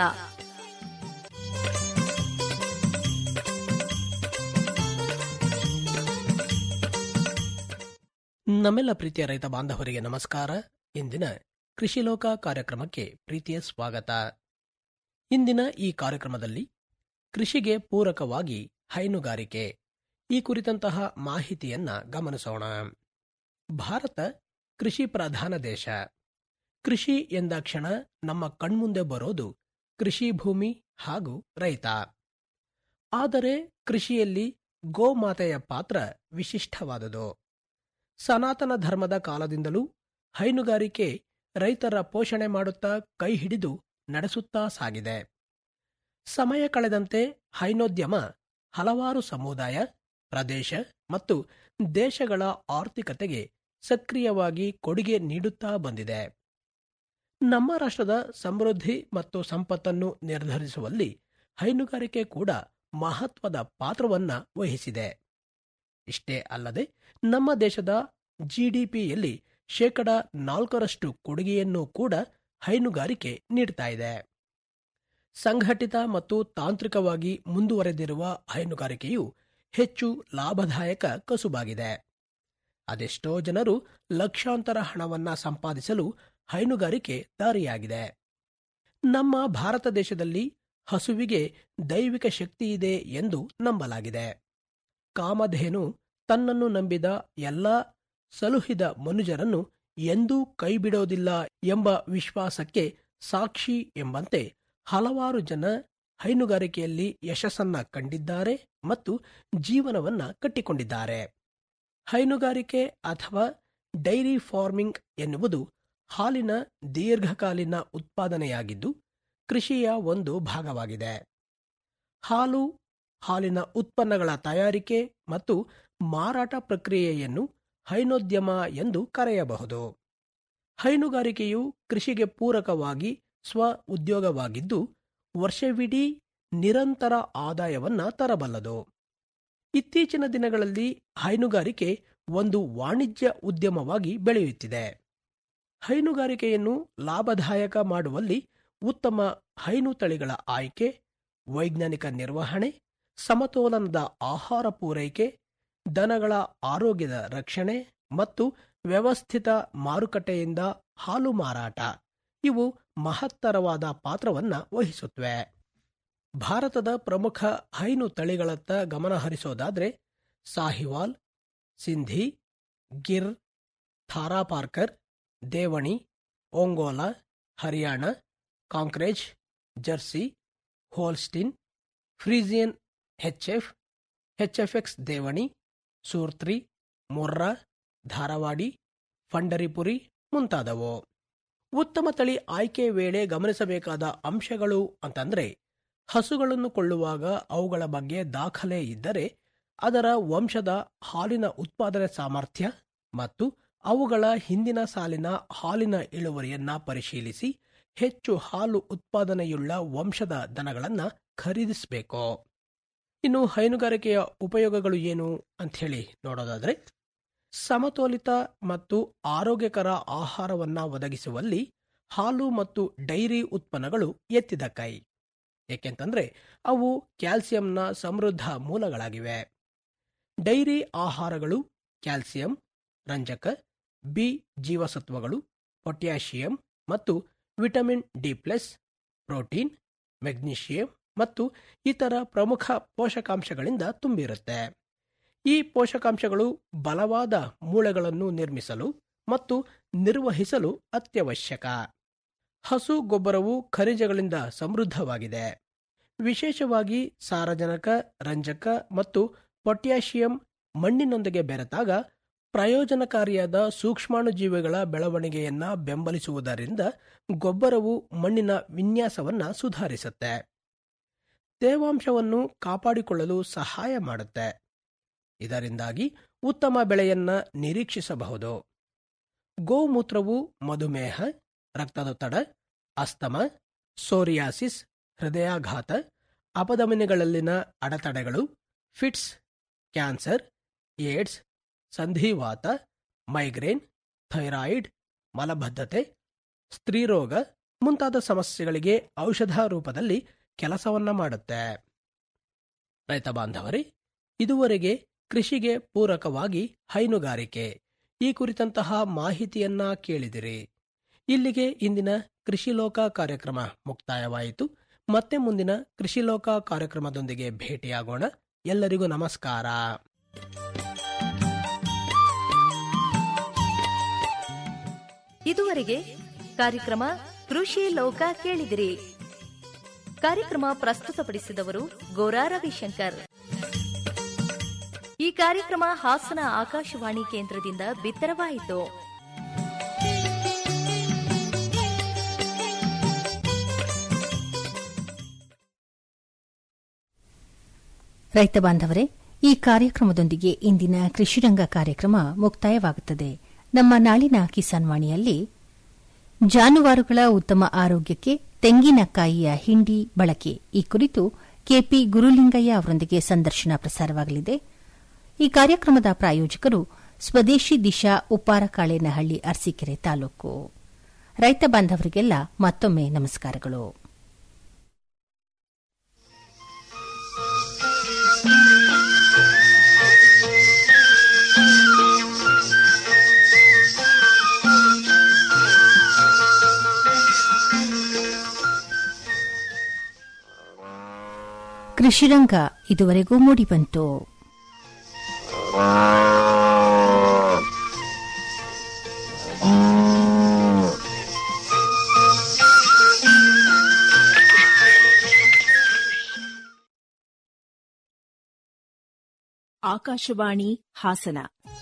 ನಮ್ಮೆಲ್ಲ ಪ್ರೀತಿಯ ರೈತ ಬಾಂಧವರಿಗೆ ನಮಸ್ಕಾರ ಇಂದಿನ ಕೃಷಿ ಲೋಕ ಕಾರ್ಯಕ್ರಮಕ್ಕೆ ಪ್ರೀತಿಯ ಸ್ವಾಗತ ಇಂದಿನ ಈ ಕಾರ್ಯಕ್ರಮದಲ್ಲಿ ಕೃಷಿಗೆ ಪೂರಕವಾಗಿ ಹೈನುಗಾರಿಕೆ ಈ ಕುರಿತಂತಹ ಮಾಹಿತಿಯನ್ನ ಗಮನಿಸೋಣ ಭಾರತ ಕೃಷಿ ಪ್ರಧಾನ ದೇಶ ಕೃಷಿ ಎಂದಾಕ್ಷಣ ನಮ್ಮ ಕಣ್ಮುಂದೆ ಬರೋದು ಕೃಷಿ ಭೂಮಿ ಹಾಗೂ ರೈತ ಆದರೆ ಕೃಷಿಯಲ್ಲಿ ಗೋಮಾತೆಯ ಪಾತ್ರ ವಿಶಿಷ್ಟವಾದುದು ಸನಾತನ ಧರ್ಮದ ಕಾಲದಿಂದಲೂ ಹೈನುಗಾರಿಕೆ ರೈತರ ಪೋಷಣೆ ಮಾಡುತ್ತಾ ಕೈ ಹಿಡಿದು ನಡೆಸುತ್ತಾ ಸಾಗಿದೆ ಸಮಯ ಕಳೆದಂತೆ ಹೈನೋದ್ಯಮ ಹಲವಾರು ಸಮುದಾಯ ಪ್ರದೇಶ ಮತ್ತು ದೇಶಗಳ ಆರ್ಥಿಕತೆಗೆ ಸಕ್ರಿಯವಾಗಿ ಕೊಡುಗೆ ನೀಡುತ್ತಾ ಬಂದಿದೆ ನಮ್ಮ ರಾಷ್ಟ್ರದ ಸಮೃದ್ಧಿ ಮತ್ತು ಸಂಪತ್ತನ್ನು ನಿರ್ಧರಿಸುವಲ್ಲಿ ಹೈನುಗಾರಿಕೆ ಕೂಡ ಮಹತ್ವದ ಪಾತ್ರವನ್ನ ವಹಿಸಿದೆ ಇಷ್ಟೇ ಅಲ್ಲದೆ ನಮ್ಮ ದೇಶದ ಜಿಡಿಪಿಯಲ್ಲಿ ಶೇಕಡ ನಾಲ್ಕರಷ್ಟು ಕೊಡುಗೆಯನ್ನು ಕೂಡ ಹೈನುಗಾರಿಕೆ ನೀಡ್ತಾ ಇದೆ ಸಂಘಟಿತ ಮತ್ತು ತಾಂತ್ರಿಕವಾಗಿ ಮುಂದುವರೆದಿರುವ ಹೈನುಗಾರಿಕೆಯು ಹೆಚ್ಚು ಲಾಭದಾಯಕ ಕಸುಬಾಗಿದೆ ಅದೆಷ್ಟೋ ಜನರು ಲಕ್ಷಾಂತರ ಹಣವನ್ನ ಸಂಪಾದಿಸಲು ಹೈನುಗಾರಿಕೆ ದಾರಿಯಾಗಿದೆ ನಮ್ಮ ಭಾರತ ದೇಶದಲ್ಲಿ ಹಸುವಿಗೆ ದೈವಿಕ ಶಕ್ತಿ ಇದೆ ಎಂದು ನಂಬಲಾಗಿದೆ ಕಾಮಧೇನು ತನ್ನನ್ನು ನಂಬಿದ ಎಲ್ಲ ಸಲುಹಿದ ಮನುಜರನ್ನು ಎಂದೂ ಕೈಬಿಡೋದಿಲ್ಲ ಎಂಬ ವಿಶ್ವಾಸಕ್ಕೆ ಸಾಕ್ಷಿ ಎಂಬಂತೆ ಹಲವಾರು ಜನ ಹೈನುಗಾರಿಕೆಯಲ್ಲಿ ಯಶಸ್ಸನ್ನ ಕಂಡಿದ್ದಾರೆ ಮತ್ತು ಜೀವನವನ್ನ ಕಟ್ಟಿಕೊಂಡಿದ್ದಾರೆ ಹೈನುಗಾರಿಕೆ ಅಥವಾ ಡೈರಿ ಫಾರ್ಮಿಂಗ್ ಎನ್ನುವುದು ಹಾಲಿನ ದೀರ್ಘಕಾಲೀನ ಉತ್ಪಾದನೆಯಾಗಿದ್ದು ಕೃಷಿಯ ಒಂದು ಭಾಗವಾಗಿದೆ ಹಾಲು ಹಾಲಿನ ಉತ್ಪನ್ನಗಳ ತಯಾರಿಕೆ ಮತ್ತು ಮಾರಾಟ ಪ್ರಕ್ರಿಯೆಯನ್ನು ಹೈನೋದ್ಯಮ ಎಂದು ಕರೆಯಬಹುದು ಹೈನುಗಾರಿಕೆಯು ಕೃಷಿಗೆ ಪೂರಕವಾಗಿ ಸ್ವ ಉದ್ಯೋಗವಾಗಿದ್ದು ವರ್ಷವಿಡೀ ನಿರಂತರ ಆದಾಯವನ್ನ ತರಬಲ್ಲದು ಇತ್ತೀಚಿನ ದಿನಗಳಲ್ಲಿ ಹೈನುಗಾರಿಕೆ ಒಂದು ವಾಣಿಜ್ಯ ಉದ್ಯಮವಾಗಿ ಬೆಳೆಯುತ್ತಿದೆ ಹೈನುಗಾರಿಕೆಯನ್ನು ಲಾಭದಾಯಕ ಮಾಡುವಲ್ಲಿ ಉತ್ತಮ ಹೈನು ತಳಿಗಳ ಆಯ್ಕೆ ವೈಜ್ಞಾನಿಕ ನಿರ್ವಹಣೆ ಸಮತೋಲನದ ಆಹಾರ ಪೂರೈಕೆ ದನಗಳ ಆರೋಗ್ಯದ ರಕ್ಷಣೆ ಮತ್ತು ವ್ಯವಸ್ಥಿತ ಮಾರುಕಟ್ಟೆಯಿಂದ ಹಾಲು ಮಾರಾಟ ಇವು ಮಹತ್ತರವಾದ ಪಾತ್ರವನ್ನ ವಹಿಸುತ್ತವೆ ಭಾರತದ ಪ್ರಮುಖ ಹೈನು ತಳಿಗಳತ್ತ ಗಮನ ಹರಿಸೋದಾದ್ರೆ Sahiwal Sindhi Gir Tharparkar Deoni Ongole Haryana Kankrej Jersey Holstein Friesian HF HFX Deoni Surti Murrah Dharwadi Pandharpuri ಮುಂತಾದವು ಉತ್ತಮ ತಳಿ ಆಯ್ಕೆ ವೇಳೆ ಗಮನಿಸಬೇಕಾದ ಅಂಶಗಳು ಅಂತಂದ್ರೆ ಹಸುಗಳನ್ನು ಕೊಳ್ಳುವಾಗ ಅವುಗಳ ಬಗ್ಗೆ ದಾಖಲೆ ಇದ್ದರೆ ಅದರ ವಂಶದ ಹಾಲಿನ ಉತ್ಪಾದನೆ ಸಾಮರ್ಥ್ಯ ಮತ್ತು ಅವುಗಳ ಹಿಂದಿನ ಸಾಲಿನ ಹಾಲಿನ ಇಳುವರಿಯನ್ನ ಪರಿಶೀಲಿಸಿ ಹೆಚ್ಚು ಹಾಲು ಉತ್ಪಾದನೆಯುಳ್ಳ ವಂಶದ ದನಗಳನ್ನ ಖರೀದಿಸಬೇಕು ಇನ್ನು ಹೈನುಗಾರಿಕೆಯ ಉಪಯೋಗಗಳು ಏನು ಅಂತ ಹೇಳಿ ನೋಡೋದಾದ್ರೆ ಸಮತೋಲಿತ ಮತ್ತು ಆರೋಗ್ಯಕರ ಆಹಾರವನ್ನ ಒದಗಿಸುವಲ್ಲಿ ಹಾಲು ಮತ್ತು ಡೈರಿ ಉತ್ಪನ್ನಗಳು ಎತ್ತಿದ ಕೈ ಏಕೆಂತಂದ್ರೆ ಅವು ಕ್ಯಾಲ್ಸಿಯಂನ ಸಮೃದ್ಧ ಮೂಲಗಳಾಗಿವೆ ಡೈರಿ ಆಹಾರಗಳು ಕ್ಯಾಲ್ಸಿಯಂ ರಂಜಕ ಬಿ ಜೀವಸತ್ವಗಳು ಪೊಟ್ಯಾಷಿಯಂ ಮತ್ತು vitamin D plus protein magnesium ಮತ್ತು ಇತರ ಪ್ರಮುಖ ಪೋಷಕಾಂಶಗಳಿಂದ ತುಂಬಿರುತ್ತೆ ಈ ಪೋಷಕಾಂಶಗಳು ಬಲವಾದ ಮೂಳೆಗಳನ್ನು ನಿರ್ಮಿಸಲು ಮತ್ತು ನಿರ್ವಹಿಸಲು ಅತ್ಯವಶ್ಯಕ ಹಸು ಗೊಬ್ಬರವು ಖನಿಜಗಳಿಂದ ಸಮೃದ್ಧವಾಗಿದೆ ವಿಶೇಷವಾಗಿ ಸಾರಜನಕ ರಂಜಕ ಮತ್ತು ಪೊಟ್ಯಾಷಿಯಂ ಮಣ್ಣಿನೊಂದಿಗೆ ಬೆರೆತಾಗ ಪ್ರಯೋಜನಕಾರಿಯಾದ ಸೂಕ್ಷ್ಮಾಣುಜೀವಿಗಳ ಬೆಳವಣಿಗೆಯನ್ನ ಬೆಂಬಲಿಸುವುದರಿಂದ ಗೊಬ್ಬರವು ಮಣ್ಣಿನ ವಿನ್ಯಾಸವನ್ನ ಸುಧಾರಿಸುತ್ತೆ ತೇವಾಂಶವನ್ನು ಕಾಪಾಡಿಕೊಳ್ಳಲು ಸಹಾಯ ಮಾಡುತ್ತೆ ಇದರಿಂದಾಗಿ ಉತ್ತಮ ಬೆಳೆಯನ್ನ ನಿರೀಕ್ಷಿಸಬಹುದು ಗೋಮೂತ್ರವು ಮಧುಮೇಹ ರಕ್ತದೊತ್ತಡ ಅಸ್ತಮ ಸೋರಿಯಾಸಿಸ್ ಹೃದಯಾಘಾತ ಅಪಧಮನಿಗಳಲ್ಲಿನ ಅಡೆತಡೆಗಳು ಫಿಟ್ಸ್ ಕ್ಯಾನ್ಸರ್ ಏಡ್ಸ್ ಸಂಧಿವಾತ ಮೈಗ್ರೇನ್ ಥೈರಾಯಿಡ್ ಮಲಬದ್ಧತೆ ಸ್ತ್ರೀರೋಗ ಮುಂತಾದ ಸಮಸ್ಯೆಗಳಿಗೆ ಔಷಧ ರೂಪದಲ್ಲಿ ಕೆಲಸವನ್ನ ಮಾಡುತ್ತೆ ರೈತ ಬಾಂಧವರೇ ಇದುವರೆಗೆ ಕೃಷಿಗೆ ಪೂರಕವಾಗಿ ಹೈನುಗಾರಿಕೆ ಈ ಕುರಿತಂತಹ ಮಾಹಿತಿಯನ್ನ ಕೇಳಿದಿರಿ ಇಲ್ಲಿಗೆ ಇಂದಿನ ಕೃಷಿ ಲೋಕ ಕಾರ್ಯಕ್ರಮ ಮುಕ್ತಾಯವಾಯಿತು ಮತ್ತೆ ಮುಂದಿನ ಕೃಷಿ ಲೋಕ ಕಾರ್ಯಕ್ರಮದೊಂದಿಗೆ ಭೇಟಿಯಾಗೋಣ ಎಲ್ಲರಿಗೂ ನಮಸ್ಕಾರ ಇದುವರೆಗೆ ಕಾರ್ಯಕ್ರಮ ಕೃಷಿ ಲೋಕ ಕೇಳಿದಿರಿ ಕಾರ್ಯಕ್ರಮ ಪ್ರಸ್ತುತಪಡಿಸಿದವರು ಗೋರಾ ರವಿಶಂಕರ್ ಈ ಕಾರ್ಯಕ್ರಮ ಹಾಸನ ಆಕಾಶವಾಣಿ ಕೇಂದ್ರದಿಂದ ಬಿತ್ತರವಾಯಿತು ರೈತ ಬಾಂಧವರೇ ಈ ಕಾರ್ಯಕ್ರಮದೊಂದಿಗೆ ಇಂದಿನ ಕೃಷಿರಂಗ ಕಾರ್ಯಕ್ರಮ ಮುಕ್ತಾಯವಾಗುತ್ತದೆ ನಮ್ಮ ನಾಳಿನ ಕಿಸಾನ್ ವಾಣಿಯಲ್ಲಿ ಜಾನುವಾರುಗಳ ಉತ್ತಮ ಆರೋಗ್ಯಕ್ಕೆ ತೆಂಗಿನಕಾಯಿಯ ಹಿಂಡಿ ಬಳಕೆ ಈ ಕುರಿತು ಕೆಪಿ ಗುರುಲಿಂಗಯ್ಯ ಅವರೊಂದಿಗೆ ಸಂದರ್ಶನ ಪ್ರಸಾರವಾಗಲಿದೆ ಈ ಕಾರ್ಯಕ್ರಮದ ಪ್ರಾಯೋಜಕರು ಸ್ವದೇಶಿ ದಿಶಾ ಉಪ್ಪಾರಕಾಳೇನಹಳ್ಳಿ ಅರಸೀಕೆರೆ ತಾಲೂಕು ರೈತ ಬಾಂಧವರಿಗೆಲ್ಲ ಮತ್ತೊಮ್ಮೆ ನಮಸ್ಕಾರಗಳು ಕೃಷಿರಂಗ ಇದುವರೆಗೂ ಮೂಡಿಬಂತು ಆಕಾಶವಾಣಿ ಹಾಸನ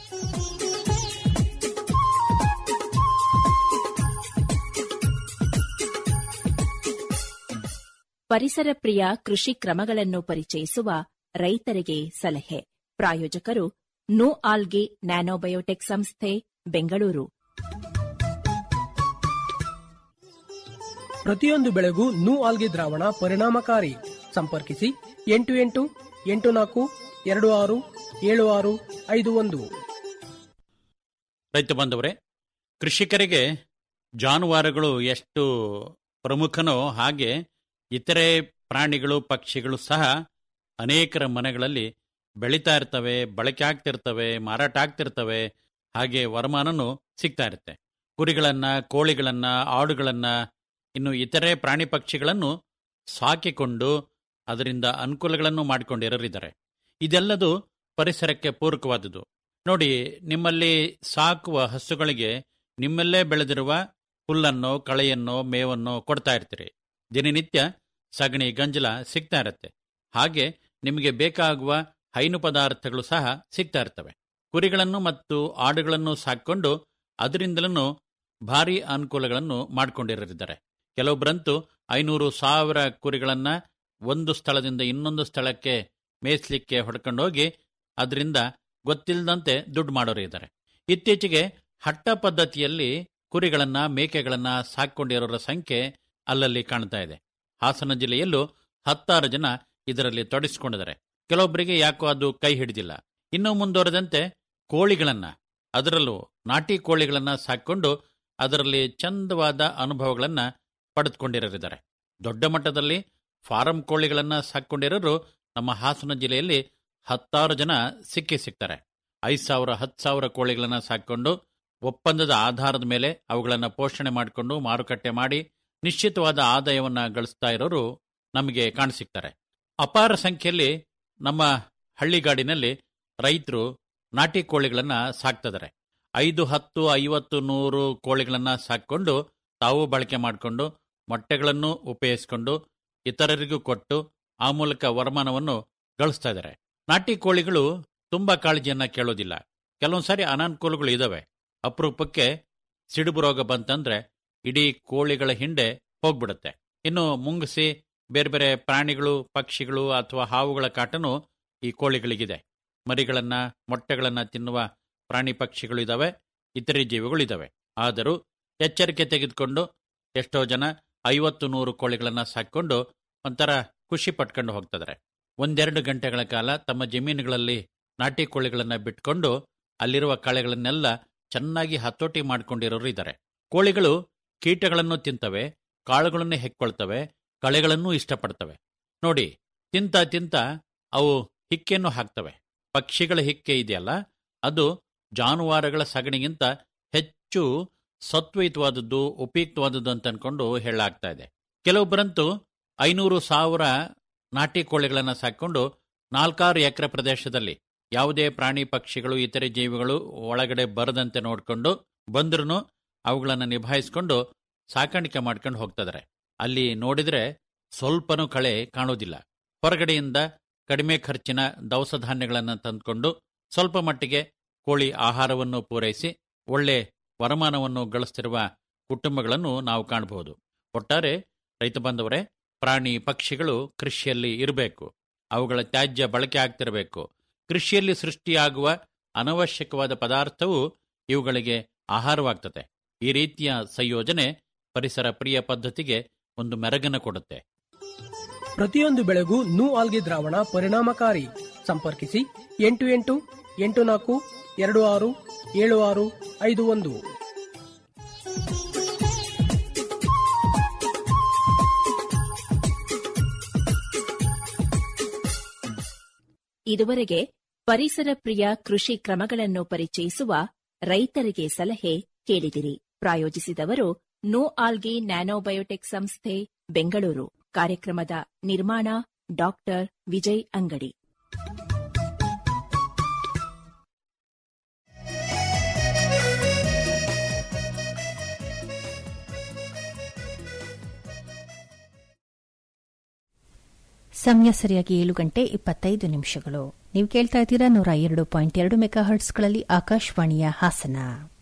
ಪರಿಸರ ಪ್ರಿಯ ಕೃಷಿ ಕ್ರಮಗಳನ್ನು ಪರಿಚಯಿಸುವ ರೈತರಿಗೆ ಸಲಹೆ ಪ್ರಾಯೋಜಕರು ನೋ ಆಲ್ಗೆ ನ್ಯಾನೋಬಯೋಟೆಕ್ ಸಂಸ್ಥೆ ಬೆಂಗಳೂರು ಪ್ರತಿಯೊಂದು ಬೆಳೆಗೂ ನೂ ಆಲ್ಗೆ ದ್ರಾವಣ ಪರಿಣಾಮಕಾರಿ ಸಂಪರ್ಕಿಸಿ ಎಂಟು ಎಂಟು ಎಂಟು ನಾಲ್ಕು ಎರಡು ಆರು ಏಳು ಆರು ಐದು ಒಂದು ರೈತ ಬಾಂಧವರೇ ಕೃಷಿಕರಿಗೆ ಜಾನುವಾರುಗಳು ಎಷ್ಟು ಪ್ರಮುಖನೋ ಹಾಗೆ ಇತರೆ ಪ್ರಾಣಿಗಳು ಪಕ್ಷಿಗಳು ಸಹ ಅನೇಕರ ಮನೆಗಳಲ್ಲಿ ಬೆಳೀತಾ ಇರ್ತವೆ ಬಳಕೆ ಆಗ್ತಿರ್ತವೆ ಮಾರಾಟ ಆಗ್ತಿರ್ತವೆ ಹಾಗೆ ವರಮಾನನೂ ಸಿಗ್ತಾ ಇರುತ್ತೆ ಕುರಿಗಳನ್ನ ಕೋಳಿಗಳನ್ನ ಆಡುಗಳನ್ನ ಇನ್ನು ಇತರೆ ಪ್ರಾಣಿ ಪಕ್ಷಿಗಳನ್ನು ಸಾಕಿಕೊಂಡು ಅದರಿಂದ ಅನುಕೂಲಗಳನ್ನು ಮಾಡಿಕೊಂಡಿರೋರಿದ್ದಾರೆ ಇದೆಲ್ಲದು ಪರಿಸರಕ್ಕೆ ಪೂರಕವಾದುದು ನೋಡಿ ನಿಮ್ಮಲ್ಲಿ ಸಾಕುವ ಹಸುಗಳಿಗೆ ನಿಮ್ಮಲ್ಲೇ ಬೆಳೆದಿರುವ ಹುಲ್ಲನ್ನೋ ಕಳೆಯನ್ನೋ ಮೇವನ್ನೋ ಕೊಡ್ತಾ ಇರ್ತೀರಿ ದಿನನಿತ್ಯ ಸಗಣಿ ಗಂಜಲ ಸಿಗ್ತಾ ಇರುತ್ತೆ ಹಾಗೆ ನಿಮಗೆ ಬೇಕಾಗುವ ಹೈನು ಪದಾರ್ಥಗಳು ಸಹ ಸಿಗ್ತಾ ಇರ್ತವೆ ಕುರಿಗಳನ್ನು ಮತ್ತು ಆಡುಗಳನ್ನು ಸಾಕೊಂಡು ಅದರಿಂದಲೂ ಭಾರಿ ಅನುಕೂಲಗಳನ್ನು ಮಾಡಿಕೊಂಡಿರಲಿದ್ದಾರೆ ಕೆಲವೊಬ್ಬರಂತೂ ಐನೂರು ಸಾವಿರ ಕುರಿಗಳನ್ನ ಒಂದು ಸ್ಥಳದಿಂದ ಇನ್ನೊಂದು ಸ್ಥಳಕ್ಕೆ ಮೇಯಿಸ್ಲಿಕ್ಕೆ ಹೊಡ್ಕೊಂಡು ಹೋಗಿ ಅದರಿಂದ ಗೊತ್ತಿಲ್ಲದಂತೆ ದುಡ್ಡು ಮಾಡೋರು ಇದ್ದಾರೆ ಇತ್ತೀಚೆಗೆ ಹಟ್ಟ ಪದ್ಧತಿಯಲ್ಲಿ ಕುರಿಗಳನ್ನ ಮೇಕೆಗಳನ್ನ ಸಾಕೊಂಡಿರೋರ ಸಂಖ್ಯೆ ಅಲ್ಲಲ್ಲಿ ಕಾಣ್ತಾ ಇದೆ ಹಾಸನ ಜಿಲ್ಲೆಯಲ್ಲೂ ಹತ್ತಾರು ಜನ ಇದರಲ್ಲಿ ತೊಡಗಿಸಿಕೊಂಡಿದ್ದಾರೆ ಕೆಲವೊಬ್ಬರಿಗೆ ಯಾಕೋ ಅದು ಕೈ ಹಿಡಿದಿಲ್ಲ ಇನ್ನು ಮುಂದುವರೆದಂತೆ ಕೋಳಿಗಳನ್ನ ಅದರಲ್ಲೂ ನಾಟಿ ಕೋಳಿಗಳನ್ನ ಸಾಕೊಂಡು ಅದರಲ್ಲಿ ಚಂದವಾದ ಅನುಭವಗಳನ್ನ ಪಡೆದುಕೊಂಡಿರೋರಿದ್ದಾರೆ ದೊಡ್ಡ ಮಟ್ಟದಲ್ಲಿ ಫಾರಂ ಕೋಳಿಗಳನ್ನ ಸಾಕೊಂಡಿರೋರು ನಮ್ಮ ಹಾಸನ ಜಿಲ್ಲೆಯಲ್ಲಿ ಹತ್ತಾರು ಜನ ಸಿಕ್ಕಿ ಸಿಗ್ತಾರೆ ಐದು ಸಾವಿರ ಹತ್ತು ಸಾವಿರ ಕೋಳಿಗಳನ್ನ ಸಾಕೊಂಡು ಒಪ್ಪಂದದ ಆಧಾರದ ಮೇಲೆ ಅವುಗಳನ್ನ ಪೋಷಣೆ ಮಾಡಿಕೊಂಡು ಮಾರುಕಟ್ಟೆ ಮಾಡಿ ನಿಶ್ಚಿತವಾದ ಆದಾಯವನ್ನ ಗಳಿಸ್ತಾ ಇರೋರು ನಮಗೆ ಕಾಣಸಿಗ್ತಾರೆ ಅಪಾರ ಸಂಖ್ಯೆಯಲ್ಲಿ ನಮ್ಮ ಹಳ್ಳಿಗಾಡಿನಲ್ಲಿ ರೈತರು ನಾಟಿ ಕೋಳಿಗಳನ್ನ ಸಾಕ್ತಿದ್ದಾರೆ ಐದು ಹತ್ತು ಐವತ್ತು ನೂರು ಕೋಳಿಗಳನ್ನ ಸಾಕೊಂಡು ತಾವು ಬಳಕೆ ಮಾಡಿಕೊಂಡು ಮೊಟ್ಟೆಗಳನ್ನು ಉಪಯೋಗಿಸಿಕೊಂಡು ಇತರರಿಗೂ ಕೊಟ್ಟು ಆ ಮೂಲಕ ವರಮಾನವನ್ನು ಗಳಿಸ್ತಾ ಇದ್ದಾರೆ ನಾಟಿ ಕೋಳಿಗಳು ತುಂಬಾ ಕಾಳಜಿಯನ್ನ ಕೇಳೋದಿಲ್ಲ ಕೆಲವೊಂದು ಸಾರಿ ಅನಾನುಕೂಲಗಳು ಇದಾವೆ ಅಪರೂಪಕ್ಕೆ ಸಿಡುಬು ರೋಗ ಬಂತಂದ್ರೆ ಇಡೀ ಕೋಳಿಗಳ ಹಿಂದೆ ಹೋಗ್ಬಿಡುತ್ತೆ ಇನ್ನು ಮುಂಗಸಿ ಬೇರೆ ಬೇರೆ ಪ್ರಾಣಿಗಳು ಪಕ್ಷಿಗಳು ಅಥವಾ ಹಾವುಗಳ ಕಾಟನು ಈ ಕೋಳಿಗಳಿಗಿದೆ ಮರಿಗಳನ್ನ ಮೊಟ್ಟೆಗಳನ್ನ ತಿನ್ನುವ ಪ್ರಾಣಿ ಪಕ್ಷಿಗಳು ಇದಾವೆ ಇತರೆ ಜೀವಿಗಳು ಇದಾವೆ ಆದರೂ ಎಚ್ಚರಿಕೆ ತೆಗೆದುಕೊಂಡು ಎಷ್ಟೋ ಜನ ಐವತ್ತು ನೂರು ಕೋಳಿಗಳನ್ನ ಸಾಕೊಂಡು ಒಂಥರ ಖುಷಿ ಪಟ್ಕೊಂಡು ಹೋಗ್ತಿದ್ದಾರೆ ಒಂದೆರಡು ಗಂಟೆಗಳ ಕಾಲ ತಮ್ಮ ಜಮೀನುಗಳಲ್ಲಿ ನಾಟಿ ಕೋಳಿಗಳನ್ನ ಬಿಟ್ಕೊಂಡು ಅಲ್ಲಿರುವ ಕಳೆಗಳನ್ನೆಲ್ಲ ಚೆನ್ನಾಗಿ ಹತೋಟಿ ಮಾಡ್ಕೊಂಡಿರೋರು ಇದ್ದಾರೆ ಕೋಳಿಗಳು ಕೀಟಗಳನ್ನು ತಿಂತವೆ ಕಾಳುಗಳನ್ನು ಹೆಕ್ಕೊಳ್ತವೆ ಕಳೆಗಳನ್ನೂ ಇಷ್ಟಪಡ್ತವೆ ನೋಡಿ ತಿಂತ ತಿಂತ ಅವು ಹಿಕ್ಕೆಯನ್ನು ಹಾಕ್ತವೆ ಪಕ್ಷಿಗಳ ಹಿಕ್ಕೆ ಇದೆಯಲ್ಲ ಅದು ಜಾನುವಾರುಗಳ ಸಗಣಿಗಿಂತ ಹೆಚ್ಚು ಸತ್ವಯುತವಾದದ್ದು ಉಪಯುಕ್ತವಾದದ್ದು ಅಂತ ಅನ್ಕೊಂಡು ಹೇಳಲಾಗ್ತಾ ಇದೆ ಕೆಲವೊಬ್ಬರಂತೂ ಐನೂರು ಸಾವಿರ ನಾಟಿ ಕೋಳಿಗಳನ್ನು ಸಾಕೊಂಡು ನಾಲ್ಕಾರು ಎಕರೆ ಪ್ರದೇಶದಲ್ಲಿ ಯಾವುದೇ ಪ್ರಾಣಿ ಪಕ್ಷಿಗಳು ಇತರೆ ಜೀವಿಗಳು ಒಳಗಡೆ ಬರದಂತೆ ನೋಡಿಕೊಂಡು ಬಂದ್ರೂ ಅವುಗಳನ್ನು ನಿಭಾಯಿಸ್ಕೊಂಡು ಸಾಕಾಣಿಕೆ ಮಾಡ್ಕೊಂಡು ಹೋಗ್ತಿದ್ದಾರೆ ಅಲ್ಲಿ ನೋಡಿದ್ರೆ ಸ್ವಲ್ಪನೂ ಕಳೆ ಕಾಣೋದಿಲ್ಲ ಹೊರಗಡೆಯಿಂದ ಕಡಿಮೆ ಖರ್ಚಿನ ದವಸ ಧಾನ್ಯಗಳನ್ನು ತಂದುಕೊಂಡು ಸ್ವಲ್ಪ ಮಟ್ಟಿಗೆ ಕೋಳಿ ಆಹಾರವನ್ನು ಪೂರೈಸಿ ಒಳ್ಳೆ ವರಮಾನವನ್ನು ಗಳಿಸ್ತಿರುವ ಕುಟುಂಬಗಳನ್ನು ನಾವು ಕಾಣಬಹುದು ಒಟ್ಟಾರೆ ರೈತ ಬಾಂಧವರೇ ಪ್ರಾಣಿ ಪಕ್ಷಿಗಳು ಕೃಷಿಯಲ್ಲಿ ಇರಬೇಕು ಅವುಗಳ ತ್ಯಾಜ್ಯ ಬಳಕೆ ಆಗ್ತಿರಬೇಕು ಕೃಷಿಯಲ್ಲಿ ಸೃಷ್ಟಿಯಾಗುವ ಅನವಶ್ಯಕವಾದ ಪದಾರ್ಥವು ಇವುಗಳಿಗೆ ಆಹಾರವಾಗ್ತದೆ ಈ ರೀತಿಯ ಸಂಯೋಜನೆ ಪರಿಸರ ಪ್ರಿಯ ಪದ್ಧತಿಗೆ ಒಂದು ಮೆರಗನ್ನು ಕೊಡುತ್ತೆ ಪ್ರತಿಯೊಂದು ಬೆಳೆಗೂ ನೂ ಆಲ್ಗೆ ದ್ರಾವಣ ಪರಿಣಾಮಕಾರಿ ಸಂಪರ್ಕಿಸಿ ಎಂಟು ಎಂಟು ಎಂಟು ನಾಲ್ಕು ಎರಡು ಆರು ಏಳು ಆರು ಐದು ಒಂದು ಇದುವರೆಗೆ ಪರಿಸರ ಪ್ರಿಯ ಕೃಷಿ ಕ್ರಮಗಳನ್ನು ಪರಿಚಯಿಸುವ ರೈತರಿಗೆ ಸಲಹೆ ಕೇಳಿದಿರಿ ಪ್ರಾಯೋಜಿಸಿದವರು ನೋ ಆಲ್ಗಿ ನ್ಯಾನೋಬಯೋಟೆಕ್ ಸಂಸ್ಥೆ ಬೆಂಗಳೂರು ಕಾರ್ಯಕ್ರಮದ ನಿರ್ಮಾಣ ಡಾಕ್ಟರ್ ವಿಜಯ್ ಅಂಗಡಿ ಸಮಯ ಸರಿಯಾಗಿ ಏಳು ಗಂಟೆ ಇಪ್ಪತ್ತೈದು ನಿಮಿಷಗಳು ನೀವು ಕೇಳ್ತಾ ಇದ್ದೀರಾ ನೂರ ಎರಡು ಪಾಯಿಂಟ್ ಎರಡು ಮೆಗಾ ಹರ್ಟ್ಸ್ಗಳಲ್ಲಿ ಆಕಾಶವಾಣಿಯ ಹಾಸನ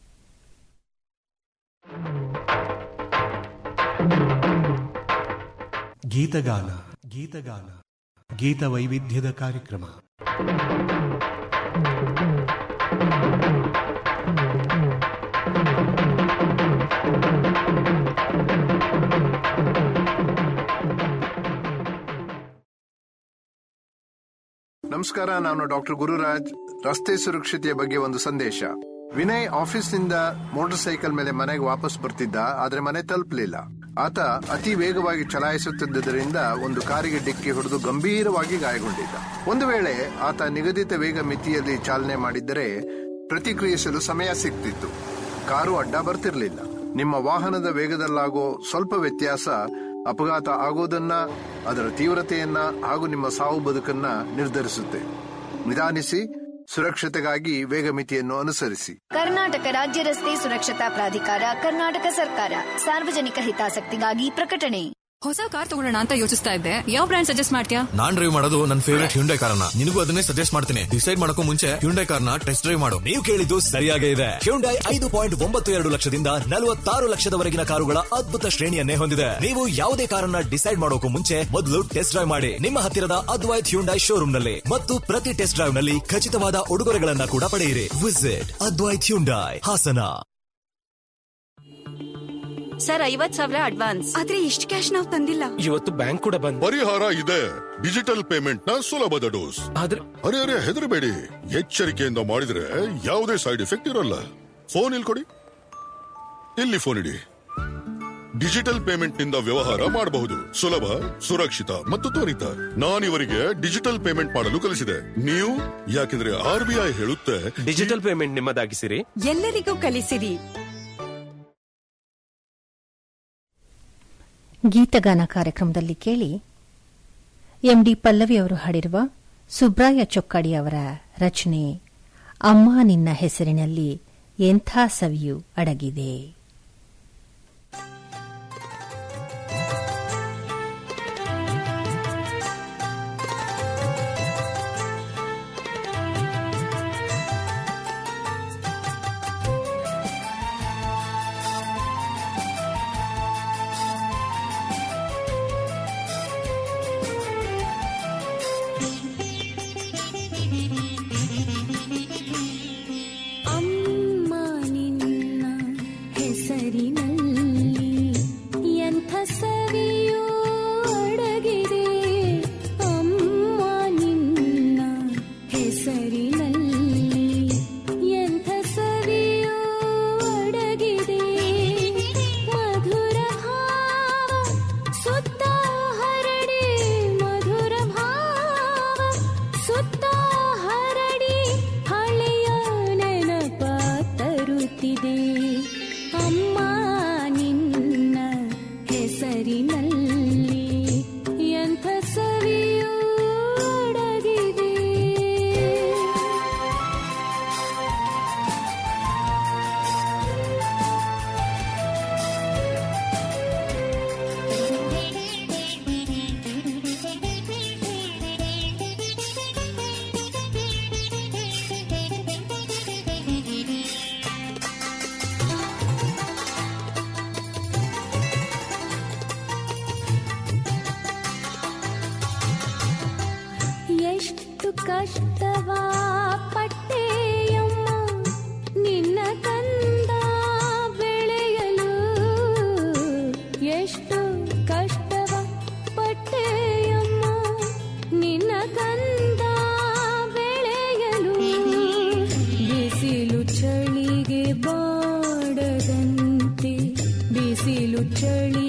ಗೀತಗಾನ ಗೀತಗಾನ ಗೀತ ವೈವಿಧ್ಯದ ಕಾರ್ಯಕ್ರಮ ನಮಸ್ಕಾರ ನಾನು ಡಾಕ್ಟರ್ ಗುರುರಾಜ್ ರಸ್ತೆ ಸುರಕ್ಷತೆಯ ಬಗ್ಗೆ ಒಂದು ಸಂದೇಶ ವಿನಯ್ ಆಫೀಸ್ನಿಂದ ಮೋಟಾರ್ ಸೈಕಲ್ ಮೇಲೆ ಮನೆಗೆ ವಾಪಸ್ ಬರ್ತಿದ್ದ ಆದ್ರೆ ಮನೆ ತಲುಪಲಿಲ್ಲ ಆತ ಅತಿ ವೇಗವಾಗಿ ಚಲಾಯಿಸುತ್ತಿದ್ದರಿಂದ ಒಂದು ಕಾರಿಗೆ ಡಿಕ್ಕಿ ಹೊಡೆದು ಗಂಭೀರವಾಗಿ ಗಾಯಗೊಂಡಿದ್ದ ಒಂದು ವೇಳೆ ಆತ ನಿಗದಿತ ವೇಗ ಮಿತಿಯಲ್ಲಿ ಚಾಲನೆ ಮಾಡಿದ್ದರೆ ಪ್ರತಿಕ್ರಿಯಿಸಲು ಸಮಯ ಸಿಗ್ತಿತ್ತು ಕಾರು ಅಡ್ಡ ಬರ್ತಿರ್ಲಿಲ್ಲ ನಿಮ್ಮ ವಾಹನದ ವೇಗದಲ್ಲಾಗೋ ಸ್ವಲ್ಪ ವ್ಯತ್ಯಾಸ ಅಪಘಾತ ಆಗೋದನ್ನ ಅದರ ತೀವ್ರತೆಯನ್ನ ಹಾಗೂ ನಿಮ್ಮ ಸಾವು ಬದುಕನ್ನ ನಿರ್ಧರಿಸುತ್ತೆ ನಿಧಾನಿಸಿ ಸುರಕ್ಷತೆಗಾಗಿ ವೇಗ ಮಿತಿಯನ್ನು ಅನುಸರಿಸಿ ಕರ್ನಾಟಕ ರಾಜ್ಯ ರಸ್ತೆ ಸುರಕ್ಷತಾ ಪ್ರಾಧಿಕಾರ ಕರ್ನಾಟಕ ಸರ್ಕಾರ ಸಾರ್ವಜನಿಕ ಹಿತಾಸಕ್ತಿಗಾಗಿ ಪ್ರಕಟಣೆ ಹೊಸ ಕಾರ್ ತಗೊಳ್ಳೋಣ ಅಂತ ಯೋಚಿಸ್ತಾ ಇದ್ದೆ ಯಾವ ಬ್ರ್ಯಾಂಡ್ ಸಜೆಸ್ಟ್ ಮಾಡ್ತೀಯಾ ನಾನ್ ಡ್ರೈವ್ ಮಾಡೋದು ನನ್ನ ಫೇವರೇಟ್ ಹ್ಯುಂಡೈ ಕಾರ್ನ ನಿನಗೂ ಅದನ್ನೇ ಸಜೆಸ್ಟ್ ಮಾಡ್ತೀನಿ ಡಿಸೈಡ್ ಮಾಡಕ್ಕೂ ಮುಂಚೆ ಹ್ಯುಂಡೈ ಕಾರ್ನ ಟೆಸ್ಟ್ ಡ್ರೈವ್ ಮಾಡು ನೀವು ಕೇಳಿದ್ದು ಸರಿಯಾಗೇ ಇದೆ ಹ್ಯುಂಡೈ ಐದು ಪಾಯಿಂಟ್ ಒಂಬತ್ತು ಎರಡು ಲಕ್ಷದಿಂದ ನಲವತ್ತಾರು ಲಕ್ಷದವರೆಗಿನ ಕಾರುಗಳ ಅದ್ಭುತ ಶ್ರೇಣಿಯನ್ನೇ ಹೊಂದಿದೆ ನೀವು ಯಾವುದೇ ಕಾರನ್ನ ಡಿಸೈಡ್ ಮಾಡೋಕು ಮುಂಚೆ ಮೊದಲು ಟೆಸ್ಟ್ ಡ್ರೈವ್ ಮಾಡಿ ನಿಮ್ಮ ಹತ್ತಿರದ ಅದ್ವೈತ್ ಹ್ಯುಂಡೈ ಶೋರೂಮ್ ನಲ್ಲಿ ಮತ್ತು ಪ್ರತಿ ಟೆಸ್ಟ್ ಡ್ರೈವ್ ನಲ್ಲಿ ಖಚಿತವಾದ ಉಡುಗೊರೆಗಳನ್ನ ಕೂಡ ಪಡೆಯಿರಿ visit Advaith Hyundai Hassan sir ಐವತ್ ಸಾವಿರ ಅಡ್ವಾನ್ಸ್ ಆದ್ರೆ ಇಷ್ಟು ಕ್ಯಾಶ್ ನಾವು ತಂದಿಲ್ಲ ಇವತ್ತು ಬ್ಯಾಂಕ್ ಕೂಡ ಬಂದ್ ಪರಿಹಾರ ಇದೆ ಡಿಜಿಟಲ್ ಪೇಮೆಂಟ್ ನ ಸುಲಭದ ಡೋಸ್ ಆದ್ರೆ ಅರೆ ಅರೆ ಹೆದರಬೇಡಿ ಎಚ್ಚರಿಕೆಯಿಂದ ಮಾಡಿದ್ರೆ ಯಾವುದೇ ಸೈಡ್ ಎಫೆಕ್ಟ್ ಇರಲ್ಲ ಫೋನ್ ಇಲ್ಲಿ ಕೊಡಿ ಇಲ್ಲಿ ಫೋನ್ ಇಡಿ ಡಿಜಿಟಲ್ ಪೇಮೆಂಟ್ ನಿಂದ ವ್ಯವಹಾರ ಮಾಡಬಹುದು ಸುಲಭ ಸುರಕ್ಷಿತ ಮತ್ತು ತ್ವರಿತ ನಾನಿವರಿಗೆ ಡಿಜಿಟಲ್ ಪೇಮೆಂಟ್ ಮಾಡಲು ಕಲಿಸಿದೆ ನೀವು ಯಾಕೆಂದ್ರೆ ಆರ್ ಬಿ ಐ ಹೇಳುತ್ತೆ ಡಿಜಿಟಲ್ ಪೇಮೆಂಟ್ ನಿಮ್ಮದಾಗಿಸಿರಿ ಎಲ್ಲರಿಗೂ ಕಲಿಸಿರಿ ಗೀತಗಾನ ಕಾರ್ಯಕ್ರಮದಲ್ಲಿ ಕೇಳಿ ಎಂಡಿ ಪಲ್ಲವಿ ಅವರು ಹಾಡಿರುವ ಸುಬ್ರಾಯ ಚೊಕ್ಕಾಡಿ ಅವರ ರಚನೆ ಅಮ್ಮ ನಿನ್ನ ಹೆಸರಿನಲ್ಲಿ ಎಂಥ ಸವಿಯು ಅಡಗಿದೆ ಅಮ್ಮ ನಿನ್ನ ಹೆಸರಿನಲ್ಲಿ ಎಂಥ ಸವಿಯೋ ಅಡಗಿದೆ ಅಮ್ಮ ನಿನ್ನ ಹೆಸರಿನಲ್ಲಿ ಎಂಥ ಸವಿಯೋ ಅಡಗಿದೆ ಮಧುರ ಭಾವ ಸುತ್ತ ಹರಡಿ ಮಧುರ ಭಾವ ಸುತ್ತ ಹರಡಿ ಹಳೆಯ ನೆನಪ ತರುತ್ತಿದೆ ಅಮ್ಮ ನಿನ್ನ ಹೆಸರಿನಲ್ಲಿ ಎಂಥ ಸವಿಯೂ ಅಡಗಿದೆ ಎಷ್ಟು ಕಷ್ಟವಾ ಪಟ್ಟೆಯಮ್ಮ ನಿನ್ನ ಕಂದ ಬೆಳೆಯಲು ಎಷ್ಟು ಕಷ್ಟವ ಪಟ್ಟೆಯಮ್ಮ ನಿನ್ನ ಕಂದ ಬೆಳೆಯಲು ಬಿಸಿಲು ಚಳಿಗೆ ಬಾಡದಂತೆ ಬಿಸಿಲು ಚಳಿ